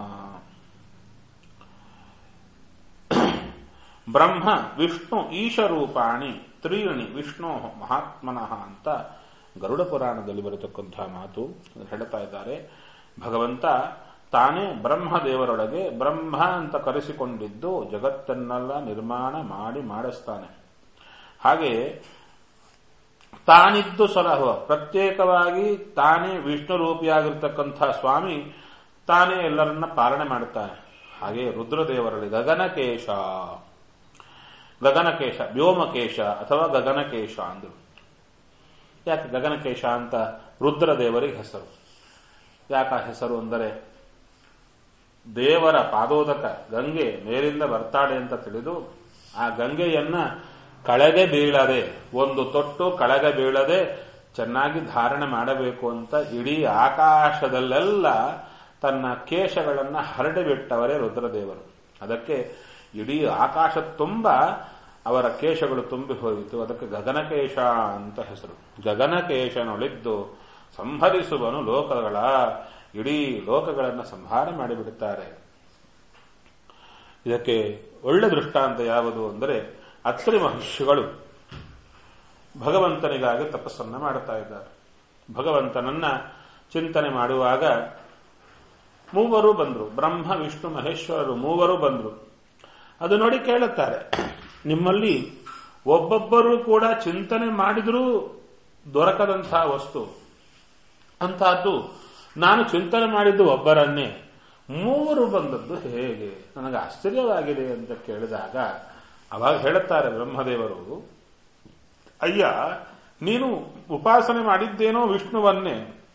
ಬ್ರಹ್ಮ ವಿಷ್ಣು ಈಶರೂಪಾಣಿ ತ್ರೀಣಿ ವಿಷ್ಣು ಮಹಾತ್ಮನಃ ಅಂತ ಗರುಡ ಪುರಾಣದಲ್ಲಿ ಬರತಕ್ಕಂತಹ ಮಾತು ಹೇಳ್ತಾ ಇದ್ದಾರೆ ಭಗವಂತ ತಾನೇ ಬ್ರಹ್ಮದೇವರೊಳಗೆ ಬ್ರಹ್ಮ ಅಂತ ಕರೆಸಿಕೊಂಡಿದ್ದು ಜಗತ್ತನ್ನೆಲ್ಲ ನಿರ್ಮಾಣ ಮಾಡಿ ಮಾಡಿಸ್ತಾನೆ ಹಾಗೆ ತಾನಿದ್ದು ಸಲಹುವ ಪ್ರತ್ಯೇಕವಾಗಿ ತಾನೇ ವಿಷ್ಣು ರೂಪಿಯಾಗಿರ್ತಕ್ಕಂಥ ಸ್ವಾಮಿ ತಾನೇ ಎಲ್ಲರನ್ನ ಪಾಲನೆ ಮಾಡುತ್ತಾನೆ ಹಾಗೆ ರುದ್ರದೇವರಲ್ಲಿ ಗಗನಕೇಶ ಗಗನಕೇಶ ವ್ಯೋಮಕೇಶ ಅಥವಾ ಗಗನಕೇಶ ಅಂದರು ಯಾಕೆ ಗಗನಕೇಶ ಅಂತ ರುದ್ರದೇವರಿಗೆ ಹೆಸರು ಯಾಕ ಹೆಸರು ಅಂದರೆ ದೇವರ ಪಾದೋದಕ ಗಂಗೆ ಮೇಲಿಂದ ಬರ್ತಾಳೆ ಅಂತ ತಿಳಿದು ಆ ಗಂಗೆಯನ್ನ ಕಳೆಗೆ ಬೀಳದೆ ಒಂದು ತೊಟ್ಟು ಕಳೆಗೆ ಬೀಳದೆ ಚೆನ್ನಾಗಿ ಧಾರಣೆ ಮಾಡಬೇಕು ಅಂತ ಇಡೀ ಆಕಾಶದಲ್ಲೆಲ್ಲ ತನ್ನ ಕೇಶಗಳನ್ನ ಹರಡಿ ಬಿಟ್ಟವರೇ ರುದ್ರದೇವರು ಅದಕ್ಕೆ ಇಡೀ ಆಕಾಶ ತುಂಬ ಅವರ ಕೇಶಗಳು ತುಂಬಿ ಹೋಯಿತು ಅದಕ್ಕೆ ಗಗನಕೇಶ ಅಂತ ಹೆಸರು ಗಗನಕೇಶನೊಳಿದ್ದು ಸಂಹರಿಸುವನು ಲೋಕಗಳ ಇಡೀ ಲೋಕಗಳನ್ನು ಸಂಹಾರ ಮಾಡಿಬಿಡುತ್ತಾರೆ ಇದಕ್ಕೆ ಒಳ್ಳೆ ದೃಷ್ಟಾಂತ ಯಾವುದು ಅಂದರೆ ಅತ್ರಿ ಮಹರ್ಷಿಗಳು ಭಗವಂತನಿಗಾಗಿ ತಪಸ್ಸನ್ನ ಮಾಡುತ್ತಾ ಇದ್ದಾರೆ ಭಗವಂತನನ್ನ ಚಿಂತನೆ ಮಾಡುವಾಗ ಮೂವರು ಬಂದರು ಬ್ರಹ್ಮ ವಿಷ್ಣು ಮಹೇಶ್ವರರು ಮೂವರು ಬಂದರು ಅದು ನೋಡಿ ಕೇಳುತ್ತಾರೆ ನಿಮ್ಮಲ್ಲಿ ಒಬ್ಬೊಬ್ಬರು ಕೂಡ ಚಿಂತನೆ ಮಾಡಿದರೂ ದೊರಕದಂತಹ ವಸ್ತು ಅಂತಹದ್ದು ನಾನು ಚಿಂತನೆ ಮಾಡಿದ್ದು ಒಬ್ಬರನ್ನೇ ಮೂವರು ಬಂದದ್ದು ಹೇಗೆ ನನಗೆ ಆಶ್ಚರ್ಯವಾಗಿದೆ ಅಂತ ಕೇಳಿದಾಗ ಅವಾಗ ಹೇಳುತ್ತಾರೆ ಬ್ರಹ್ಮದೇವರು ಅಯ್ಯ ನೀನು ಉಪಾಸನೆ ಮಾಡಿದ್ದೇನೋ ವಿಷ್ಣುವನ್ನೇ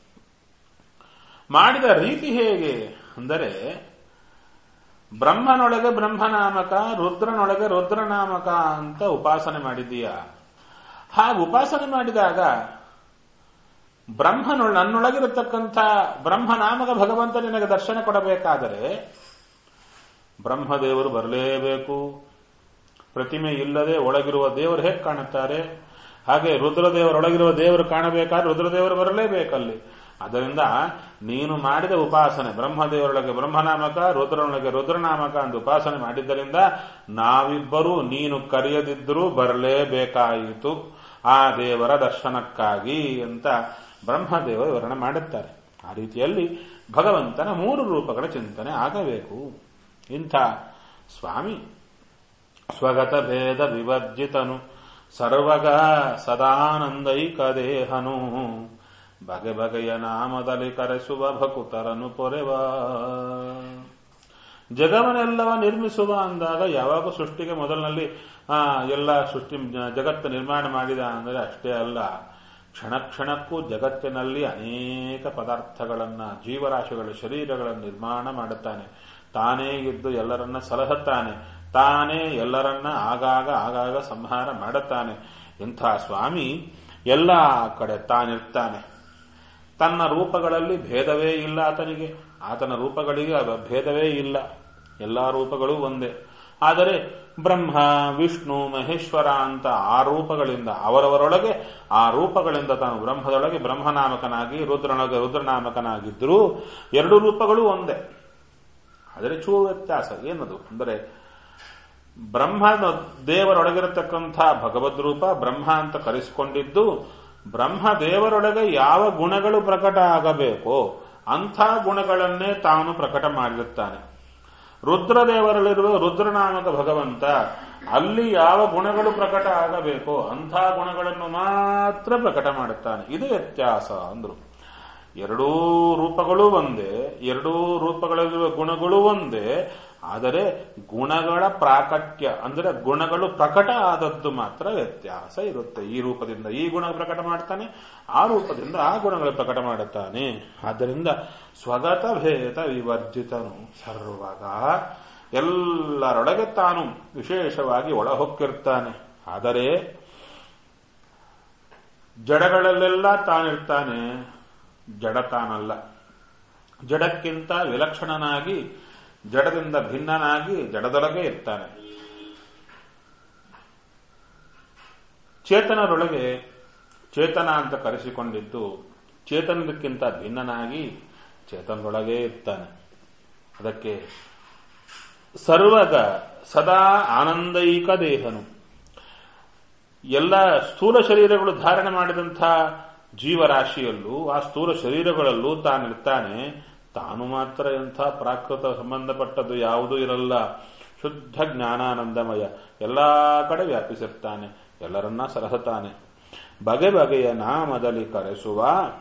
ಮಾಡಿದ ರೀತಿ ಹೇಗೆ ಅಂದರೆ ಬ್ರಹ್ಮನೊಳಗೆ ಬ್ರಹ್ಮನಾಮಕ ರುದ್ರನೊಳಗೆ ರುದ್ರನಾಮಕ ಅಂತ ಉಪಾಸನೆ ಮಾಡಿದ್ದೀಯ ಹಾಗೆ ಉಪಾಸನೆ ಮಾಡಿದಾಗ ಬ್ರಹ್ಮನೊಳ ನನ್ನೊಳಗಿರತಕ್ಕಂಥ ಬ್ರಹ್ಮನಾಮಕ ಭಗವಂತ ನಿನಗೆ ದರ್ಶನ ಕೊಡಬೇಕಾದರೆ ಬ್ರಹ್ಮದೇವರು ಬರಲೇಬೇಕು ಪ್ರತಿಮೆ ಇಲ್ಲದೆ ಒಳಗಿರುವ ದೇವರು ಹೇಗೆ ಕಾಣುತ್ತಾರೆ ಹಾಗೆ ರುದ್ರದೇವರೊಳಗಿರುವ ದೇವರು ಕಾಣಬೇಕಾದ್ರೆ ರುದ್ರದೇವರು ಬರಲೇಬೇಕಲ್ಲಿ ಅದರಿಂದ ನೀನು ಮಾಡಿದ ಉಪಾಸನೆ ಬ್ರಹ್ಮದೇವರೊಳಗೆ ಬ್ರಹ್ಮನಾಮಕ ರುದ್ರನೊಳಗೆ ರುದ್ರನಾಮಕ ಅಂತ ಉಪಾಸನೆ ಮಾಡಿದ್ದರಿಂದ ನಾವಿಬ್ಬರೂ ನೀನು ಕರೆಯದಿದ್ದರೂ ಬರಲೇಬೇಕಾಯಿತು ಆ ದೇವರ ದರ್ಶನಕ್ಕಾಗಿ ಅಂತ ಬ್ರಹ್ಮದೇವರು ವಿವರಣೆ ಮಾಡುತ್ತಾರೆ ಆ ರೀತಿಯಲ್ಲಿ ಭಗವಂತನ ಮೂರು ರೂಪಗಳ ಚಿಂತನೆ ಆಗಬೇಕು ಇಂಥ ಸ್ವಾಮಿ ಸ್ವಗತ ಭೇದ ವಿವರ್ಜಿತನು ಸರ್ವಗ ಸದಾನಂದೈಕ ದೇಹನು ಬಗೆ ಬಗೆಯ ನಾಮದಲ್ಲಿ ಕರೆಸುವ ಭಕುತರನು ಪೊರೆವ ಜಗವನ್ನೆಲ್ಲವ ನಿರ್ಮಿಸುವ ಅಂದಾಗ ಯಾವಾಗ ಸೃಷ್ಟಿಗೆ ಮೊದಲಿನಲ್ಲಿ ಆ ಎಲ್ಲ ಸೃಷ್ಟಿ ಜಗತ್ತು ನಿರ್ಮಾಣ ಮಾಡಿದ ಅಂದರೆ ಅಷ್ಟೇ ಅಲ್ಲ ಕ್ಷಣ ಕ್ಷಣಕ್ಕೂ ಜಗತ್ತಿನಲ್ಲಿ ಅನೇಕ ಪದಾರ್ಥಗಳನ್ನ ಜೀವರಾಶಿಗಳ ಶರೀರಗಳನ್ನು ನಿರ್ಮಾಣ ಮಾಡುತ್ತಾನೆ ತಾನೇ ಇದ್ದು ಎಲ್ಲರನ್ನ ಸಲಹುತ್ತಾನೆ ತಾನೇ ಎಲ್ಲರನ್ನ ಆಗಾಗ ಆಗಾಗ ಸಂಹಾರ ಮಾಡುತ್ತಾನೆ ಇಂಥ ಸ್ವಾಮಿ ಎಲ್ಲ ಕಡೆ ತಾನಿರ್ತಾನೆ ತನ್ನ ರೂಪಗಳಲ್ಲಿ ಭೇದವೇ ಇಲ್ಲ ಆತನಿಗೆ ಆತನ ರೂಪಗಳಿಗೆ ಭೇದವೇ ಇಲ್ಲ ಎಲ್ಲ ರೂಪಗಳು ಒಂದೇ ಆದರೆ ಬ್ರಹ್ಮ ವಿಷ್ಣು ಮಹೇಶ್ವರ ಅಂತ ಆ ರೂಪಗಳಿಂದ ಅವರವರೊಳಗೆ ಆ ರೂಪಗಳಿಂದ ತಾನು ಬ್ರಹ್ಮದೊಳಗೆ ಬ್ರಹ್ಮನಾಮಕನಾಗಿ ರುದ್ರನೊಳಗೆ ರುದ್ರನಾಮಕನಾಗಿದ್ದರೂ ಎರಡು ರೂಪಗಳು ಒಂದೇ ಆದರೆ ಚೂರು ವ್ಯತ್ಯಾಸ ಏನದು ಅಂದರೆ ಬ್ರಹ್ಮ ದೇವರೊಳಗಿರತಕ್ಕಂಥ ಭಗವದ್ ರೂಪ ಬ್ರಹ್ಮ ಅಂತ ಕರೆಸಿಕೊಂಡಿದ್ದು ಬ್ರಹ್ಮ ದೇವರೊಳಗೆ ಯಾವ ಗುಣಗಳು ಪ್ರಕಟ ಆಗಬೇಕೋ ಅಂಥ ಗುಣಗಳನ್ನೇ ತಾನು ಪ್ರಕಟ ಮಾಡಿರುತ್ತಾನೆ ರುದ್ರದೇವರಲ್ಲಿರುವ ರುದ್ರನಾಮಕ ಭಗವಂತ ಅಲ್ಲಿ ಯಾವ ಗುಣಗಳು ಪ್ರಕಟ ಆಗಬೇಕೋ ಅಂಥ ಗುಣಗಳನ್ನು ಮಾತ್ರ ಪ್ರಕಟ ಮಾಡುತ್ತಾನೆ ಇದು ವ್ಯತ್ಯಾಸ ಅಂದ್ರು ಎರಡೂ ರೂಪಗಳು ಒಂದೇ ಎರಡೂ ರೂಪಗಳಲ್ಲಿರುವ ಗುಣಗಳು ಒಂದೇ ಆದರೆ ಗುಣಗಳ ಪ್ರಾಕಟ್ಯ ಅಂದರೆ ಗುಣಗಳು ಪ್ರಕಟ ಆದದ್ದು ಮಾತ್ರ ವ್ಯತ್ಯಾಸ ಇರುತ್ತೆ ಈ ರೂಪದಿಂದ ಈ ಗುಣ ಪ್ರಕಟ ಮಾಡ್ತಾನೆ ಆ ರೂಪದಿಂದ ಆ ಗುಣಗಳು ಪ್ರಕಟ ಮಾಡುತ್ತಾನೆ ಆದ್ದರಿಂದ ಸ್ವಗತ ಭೇದ ವಿವರ್ಜಿತನು ಸರ್ವಗ ಎಲ್ಲರೊಳಗೆ ತಾನು ವಿಶೇಷವಾಗಿ ಒಳಹೊಕ್ಕಿರ್ತಾನೆ ಆದರೆ ಜಡಗಳಲ್ಲೆಲ್ಲ ತಾನಿರ್ತಾನೆ ಜಡ ತಾನಲ್ಲ ಜಡಕ್ಕಿಂತ ವಿಲಕ್ಷಣನಾಗಿ ಜಡದಿಂದ ಭಿನ್ನನಾಗಿ ಜಡದೊಳಗೆ ಇರ್ತಾನೆ ಚೇತನರೊಳಗೆ ಚೇತನ ಅಂತ ಕರೆಸಿಕೊಂಡಿದ್ದು ಚೇತನದಕ್ಕಿಂತ ಭಿನ್ನನಾಗಿ ಚೇತನದೊಳಗೇ ಇರ್ತಾನೆ ಅದಕ್ಕೆ ಸರ್ವಗ ಸದಾ ಆನಂದೈಕ ದೇಹನು ಎಲ್ಲ ಸ್ಥೂಲ ಶರೀರಗಳು ಧಾರಣೆ ಮಾಡಿದಂಥ ಜೀವರಾಶಿಯಲ್ಲೂ ಆ ಸ್ಥೂಲ ಶರೀರಗಳಲ್ಲೂ ತಾನಿರ್ತಾನೆ ತಾನು ಮಾತ್ರ ಎಂಥ ಪ್ರಾಕೃತ ಸಂಬಂಧಪಟ್ಟದ್ದು ಯಾವುದೂ ಇರಲ್ಲ ಶುದ್ಧ ಜ್ಞಾನಾನಂದಮಯ ಎಲ್ಲ ಕಡೆ ವ್ಯಾಪಿಸಿರ್ತಾನೆ ಎಲ್ಲರನ್ನ ಸರಹತಾನೆ ಬಗೆ ಬಗೆಯ ನಾಮದಲ್ಲಿ ಕರೆಸುವ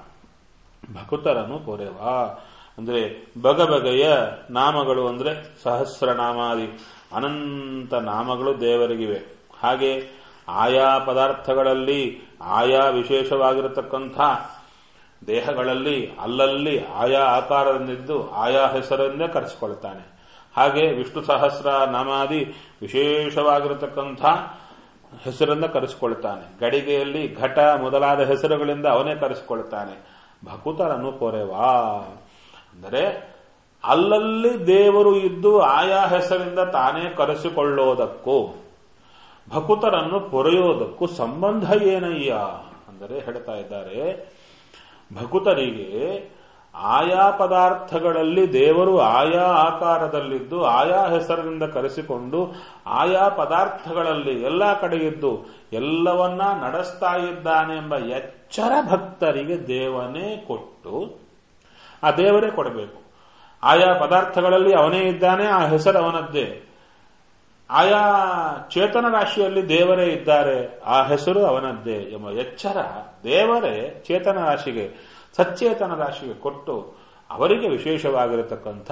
ಭಕುತರನು ಕೊರೆವ ಅಂದ್ರೆ ಬಗೆ ಬಗೆಯ ನಾಮಗಳು ಅಂದ್ರೆ ಸಹಸ್ರನಾಮಾದಿ ಅನಂತ ನಾಮಗಳು ದೇವರಿಗಿವೆ ಹಾಗೆ ಆಯಾ ಪದಾರ್ಥಗಳಲ್ಲಿ ಆಯಾ ವಿಶೇಷವಾಗಿರತಕ್ಕಂಥ ದೇಹಗಳಲ್ಲಿ ಅಲ್ಲಲ್ಲಿ ಆಯಾ ಆಕಾರದಿಂದಿದ್ದು ಆಯಾ ಹೆಸರನ್ನೇ ಕರೆಸಿಕೊಳ್ತಾನೆ ಹಾಗೆ ವಿಷ್ಣು ಸಹಸ್ರ ನಾಮಾದಿ ವಿಶೇಷವಾಗಿರತಕ್ಕಂಥ ಹೆಸರನ್ನ ಕರೆಸಿಕೊಳ್ತಾನೆ ಗಡಿಗೆಯಲ್ಲಿ ಘಟ ಮೊದಲಾದ ಹೆಸರುಗಳಿಂದ ಅವನೇ ಕರೆಸಿಕೊಳ್ತಾನೆ ಭಕುತರನ್ನು ಕೊರೆವಾ ಅಂದರೆ ಅಲ್ಲಲ್ಲಿ ದೇವರು ಇದ್ದು ಆಯಾ ಹೆಸರಿಂದ ತಾನೇ ಕರೆಸಿಕೊಳ್ಳೋದಕ್ಕೂ ಭಕುತರನ್ನು ಪೊರೆಯೋದಕ್ಕೂ ಸಂಬಂಧ ಏನಯ್ಯ ಅಂದರೆ ಹೇಳ್ತಾ ಇದ್ದಾರೆ ಭಕುತರಿಗೆ ಆಯಾ ಪದಾರ್ಥಗಳಲ್ಲಿ ದೇವರು ಆಯಾ ಆಕಾರದಲ್ಲಿದ್ದು ಆಯಾ ಹೆಸರಿನಿಂದ ಕರೆಸಿಕೊಂಡು ಆಯಾ ಪದಾರ್ಥಗಳಲ್ಲಿ ಎಲ್ಲ ಕಡೆಯಿದ್ದು ಎಲ್ಲವನ್ನ ನಡೆಸ್ತಾ ಇದ್ದಾನೆ ಎಂಬ ಎಚ್ಚರ ಭಕ್ತರಿಗೆ ದೇವನೇ ಕೊಟ್ಟು ಆ ದೇವರೇ ಕೊಡಬೇಕು ಆಯಾ ಪದಾರ್ಥಗಳಲ್ಲಿ ಅವನೇ ಇದ್ದಾನೆ ಆ ಹೆಸರು ಅವನದ್ದೇ ಆಯಾ ಚೇತನ ರಾಶಿಯಲ್ಲಿ ದೇವರೇ ಇದ್ದಾರೆ ಆ ಹೆಸರು ಅವನದ್ದೇ ಎಂಬ ಎಚ್ಚರ ದೇವರೇ ಚೇತನ ರಾಶಿಗೆ ಸಚೇತನ ರಾಶಿಗೆ ಕೊಟ್ಟು ಅವರಿಗೆ ವಿಶೇಷವಾಗಿರತಕ್ಕಂಥ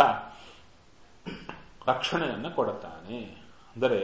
ರಕ್ಷಣೆಯನ್ನು ಕೊಡುತ್ತಾನೆ ಅಂದರೆ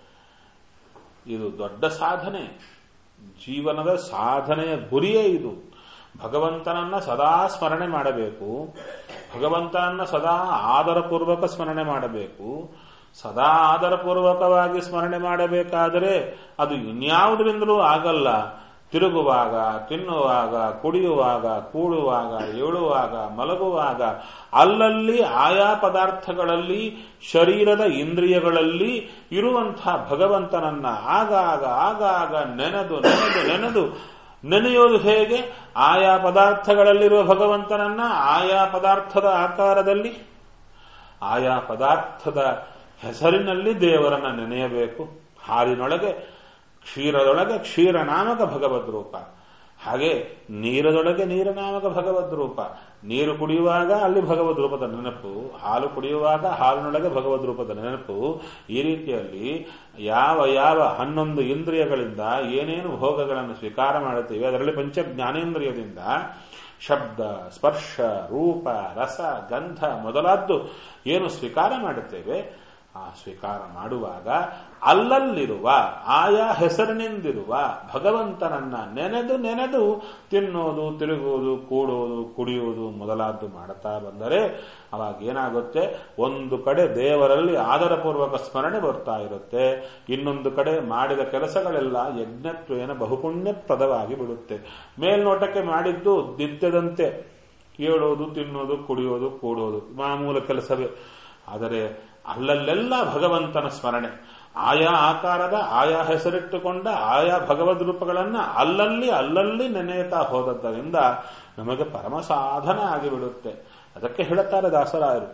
ಇದು ದೊಡ್ಡ ಸಾಧನೆ ಜೀವನದ ಸಾಧನೆಯ ಗುರಿಯೇ ಇದು ಭಗವಂತನನ್ನ ಸದಾ ಸ್ಮರಣೆ ಮಾಡಬೇಕು ಭಗವಂತನನ್ನ ಸದಾ ಆದರಪೂರ್ವಕ ಸ್ಮರಣೆ ಮಾಡಬೇಕು ಸದಾ ಆದರಪೂರ್ವಕವಾಗಿ ಸ್ಮರಣೆ ಮಾಡಬೇಕಾದರೆ ಅದು ಇನ್ಯಾವುದರಿಂದಲೂ ಆಗಲ್ಲ ತಿರುಗುವಾಗ ತಿನ್ನುವಾಗ ಕುಡಿಯುವಾಗ ಕೂಡುವಾಗ ಏಳುವಾಗ ಮಲಗುವಾಗ ಅಲ್ಲಲ್ಲಿ ಆಯಾ ಪದಾರ್ಥಗಳಲ್ಲಿ ಶರೀರದ ಇಂದ್ರಿಯಗಳಲ್ಲಿ ಇರುವಂತಹ ಭಗವಂತನನ್ನ ಆಗಾಗ ಆಗಾಗ ನೆನೆದು ನೆನೆದು ನೆನೆದು ನೆನೆಯೋದು ಹೇಗೆ ಆಯಾ ಪದಾರ್ಥಗಳಲ್ಲಿರುವ ಭಗವಂತನನ್ನ ಆಯಾ ಪದಾರ್ಥದ ಆಕಾರದಲ್ಲಿ ಆಯಾ ಪದಾರ್ಥದ ಹೆಸರಿನಲ್ಲಿ ದೇವರನ್ನ ನೆನೆಯಬೇಕು ಹಾಲಿನೊಳಗೆ ಕ್ಷೀರದೊಳಗೆ ಕ್ಷೀರನಾಮಕ ಭಗವದ್ ರೂಪ ಹಾಗೆ ನೀರದೊಳಗೆ ನೀರನಾಮಕ ಭಗವದ್ ರೂಪ ನೀರು ಕುಡಿಯುವಾಗ ಅಲ್ಲಿ ಭಗವದ್ ರೂಪದ ನೆನಪು ಹಾಲು ಕುಡಿಯುವಾಗ ಹಾಲಿನೊಳಗೆ ಭಗವದ್ ರೂಪದ ನೆನಪು ಈ ರೀತಿಯಲ್ಲಿ ಯಾವ ಯಾವ ಹನ್ನೊಂದು ಇಂದ್ರಿಯಗಳಿಂದ ಏನೇನು ಭೋಗಗಳನ್ನು ಸ್ವೀಕಾರ ಮಾಡುತ್ತೇವೆ ಅದರಲ್ಲಿ ಪಂಚ ಜ್ಞಾನೇಂದ್ರಿಯದಿಂದ ಶಬ್ದ ಸ್ಪರ್ಶ ರೂಪ ರಸ ಗಂಧ ಮೊದಲಾದ್ದು ಏನು ಸ್ವೀಕಾರ ಮಾಡುತ್ತೇವೆ ಆ ಸ್ವೀಕಾರ ಮಾಡುವಾಗ ಅಲ್ಲಲ್ಲಿರುವ ಆಯಾ ಹೆಸರಿನಿಂದಿರುವ ಭಗವಂತನನ್ನ ನೆನೆದು ನೆನೆದು ತಿನ್ನೋದು ತಿರುಗುವುದು ಕೂಡೋದು ಕುಡಿಯುವುದು ಮೊದಲಾದ್ದು ಮಾಡುತ್ತಾ ಬಂದರೆ ಅವಾಗ ಏನಾಗುತ್ತೆ ಒಂದು ಕಡೆ ದೇವರಲ್ಲಿ ಆದರಪೂರ್ವಕ ಸ್ಮರಣೆ ಬರ್ತಾ ಇರುತ್ತೆ ಇನ್ನೊಂದು ಕಡೆ ಮಾಡಿದ ಕೆಲಸಗಳೆಲ್ಲ ಯಜ್ಞತ್ವೇನ ಬಹುಪುಣ್ಯಪ್ರದವಾಗಿ ಬಿಡುತ್ತೆ ಮೇಲ್ನೋಟಕ್ಕೆ ಮಾಡಿದ್ದು ದಿದ್ದದಂತೆ ಏಳೋದು ತಿನ್ನೋದು ಕುಡಿಯೋದು ಕೂಡೋದು ಮಾಮೂಲ ಕೆಲಸವೇ ಆದರೆ ಅಲ್ಲಲ್ಲೆಲ್ಲ ಭಗವಂತನ ಸ್ಮರಣೆ ಆಯಾ ಆಕಾರದ ಆಯಾ ಹೆಸರಿಟ್ಟುಕೊಂಡ ಆಯಾ ಭಗವದ್ ರೂಪಗಳನ್ನ ಅಲ್ಲಲ್ಲಿ ಅಲ್ಲಲ್ಲಿ ನೆನೆಯುತ್ತಾ ಹೋದದ್ದರಿಂದ ನಮಗೆ ಪರಮ ಸಾಧನ ಆಗಿಬಿಡುತ್ತೆ ಅದಕ್ಕೆ ಹೇಳುತ್ತಾರೆ ದಾಸರಾಯರು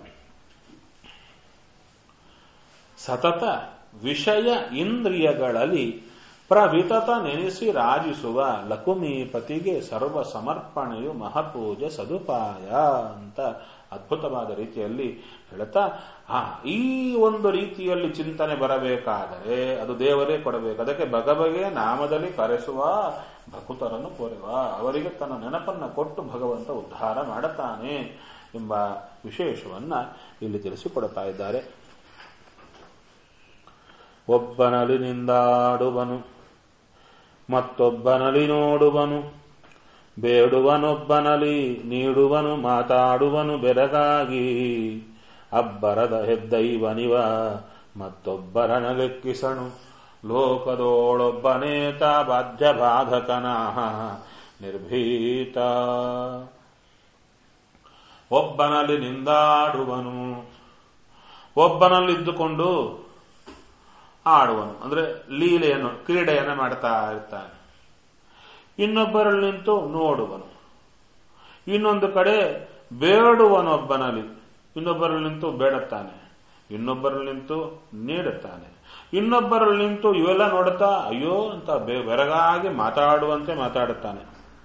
ಸತತ ವಿಷಯ ಇಂದ್ರಿಯಗಳಲ್ಲಿ ಪ್ರವಿತತ ನೆನೆಸಿ ರಾಜಿಸುವ ಲಕುಮೀಪತಿಗೆ ಸರ್ವ ಸಮರ್ಪಣೆಯು ಮಹಾಪೂಜೆ ಸದುಪಾಯ ಅಂತ ಅದ್ಭುತವಾದ ರೀತಿಯಲ್ಲಿ ಹೇಳುತ್ತಾ ಆ ಈ ಒಂದು ರೀತಿಯಲ್ಲಿ ಚಿಂತನೆ ಬರಬೇಕಾದರೆ ಅದು ದೇವರೇ ಕೊಡಬೇಕು ಅದಕ್ಕೆ ಬಗೆ ನಾಮದಲ್ಲಿ ಕರೆಸುವ ಭಕುತರನ್ನು ಕೋರುವ ಅವರಿಗೆ ತನ್ನ ನೆನಪನ್ನ ಕೊಟ್ಟು ಭಗವಂತ ಉದ್ಧಾರ ಮಾಡುತ್ತಾನೆ ಎಂಬ ವಿಶೇಷವನ್ನ ಇಲ್ಲಿ ತಿಳಿಸಿಕೊಡುತ್ತಾ ಇದ್ದಾರೆ ಒಬ್ಬನಲ್ಲಿ ನಿಂದಾಡುವನು ಮತ್ತೊಬ್ಬನಲ್ಲಿ ನೋಡುವನು ಬೇಡುವನೊಬ್ಬನಲಿ ನೀಡುವನು ಮಾತಾಡುವನು ಬೆರಗಾಗಿ ಅಬ್ಬರದ ಹೆದ್ದೈವನಿವ ಮತ್ತೊಬ್ಬರನ ಲೆಕ್ಕಿಸಣು ಲೋಕದೋಳೊಬ್ಬನೇತ ಬಾಧ್ಯ ಬಾಧಕನಾಹ ನಿರ್ಭೀತ ಒಬ್ಬನಲ್ಲಿ ನಿಂದಾಡುವನು ಒಬ್ಬನಲ್ಲಿದ್ದುಕೊಂಡು ಆಡುವನು ಅಂದ್ರೆ ಲೀಲೆಯನ್ನು ಕ್ರೀಡೆಯನ್ನು ಮಾಡ್ತಾ ಇರ್ತಾನೆ ಇನ್ನೊಬ್ಬರಲ್ಲಿ ನಿಂತು ನೋಡುವನು ಇನ್ನೊಂದು ಕಡೆ ಬೇಡುವನೊಬ್ಬನಲ್ಲಿ ಇನ್ನೊಬ್ಬರಲ್ಲಿ ನಿಂತು ಬೇಡುತ್ತಾನೆ ಇನ್ನೊಬ್ಬರಲ್ಲಿ ನಿಂತು ನೀಡುತ್ತಾನೆ ಇನ್ನೊಬ್ಬರಲ್ಲಿ ನಿಂತು ಇವೆಲ್ಲ ನೋಡುತ್ತಾ ಅಯ್ಯೋ ಅಂತ ಬೆರಗಾಗಿ ಮಾತಾಡುವಂತೆ ಮಾತಾಡುತ್ತಾನೆ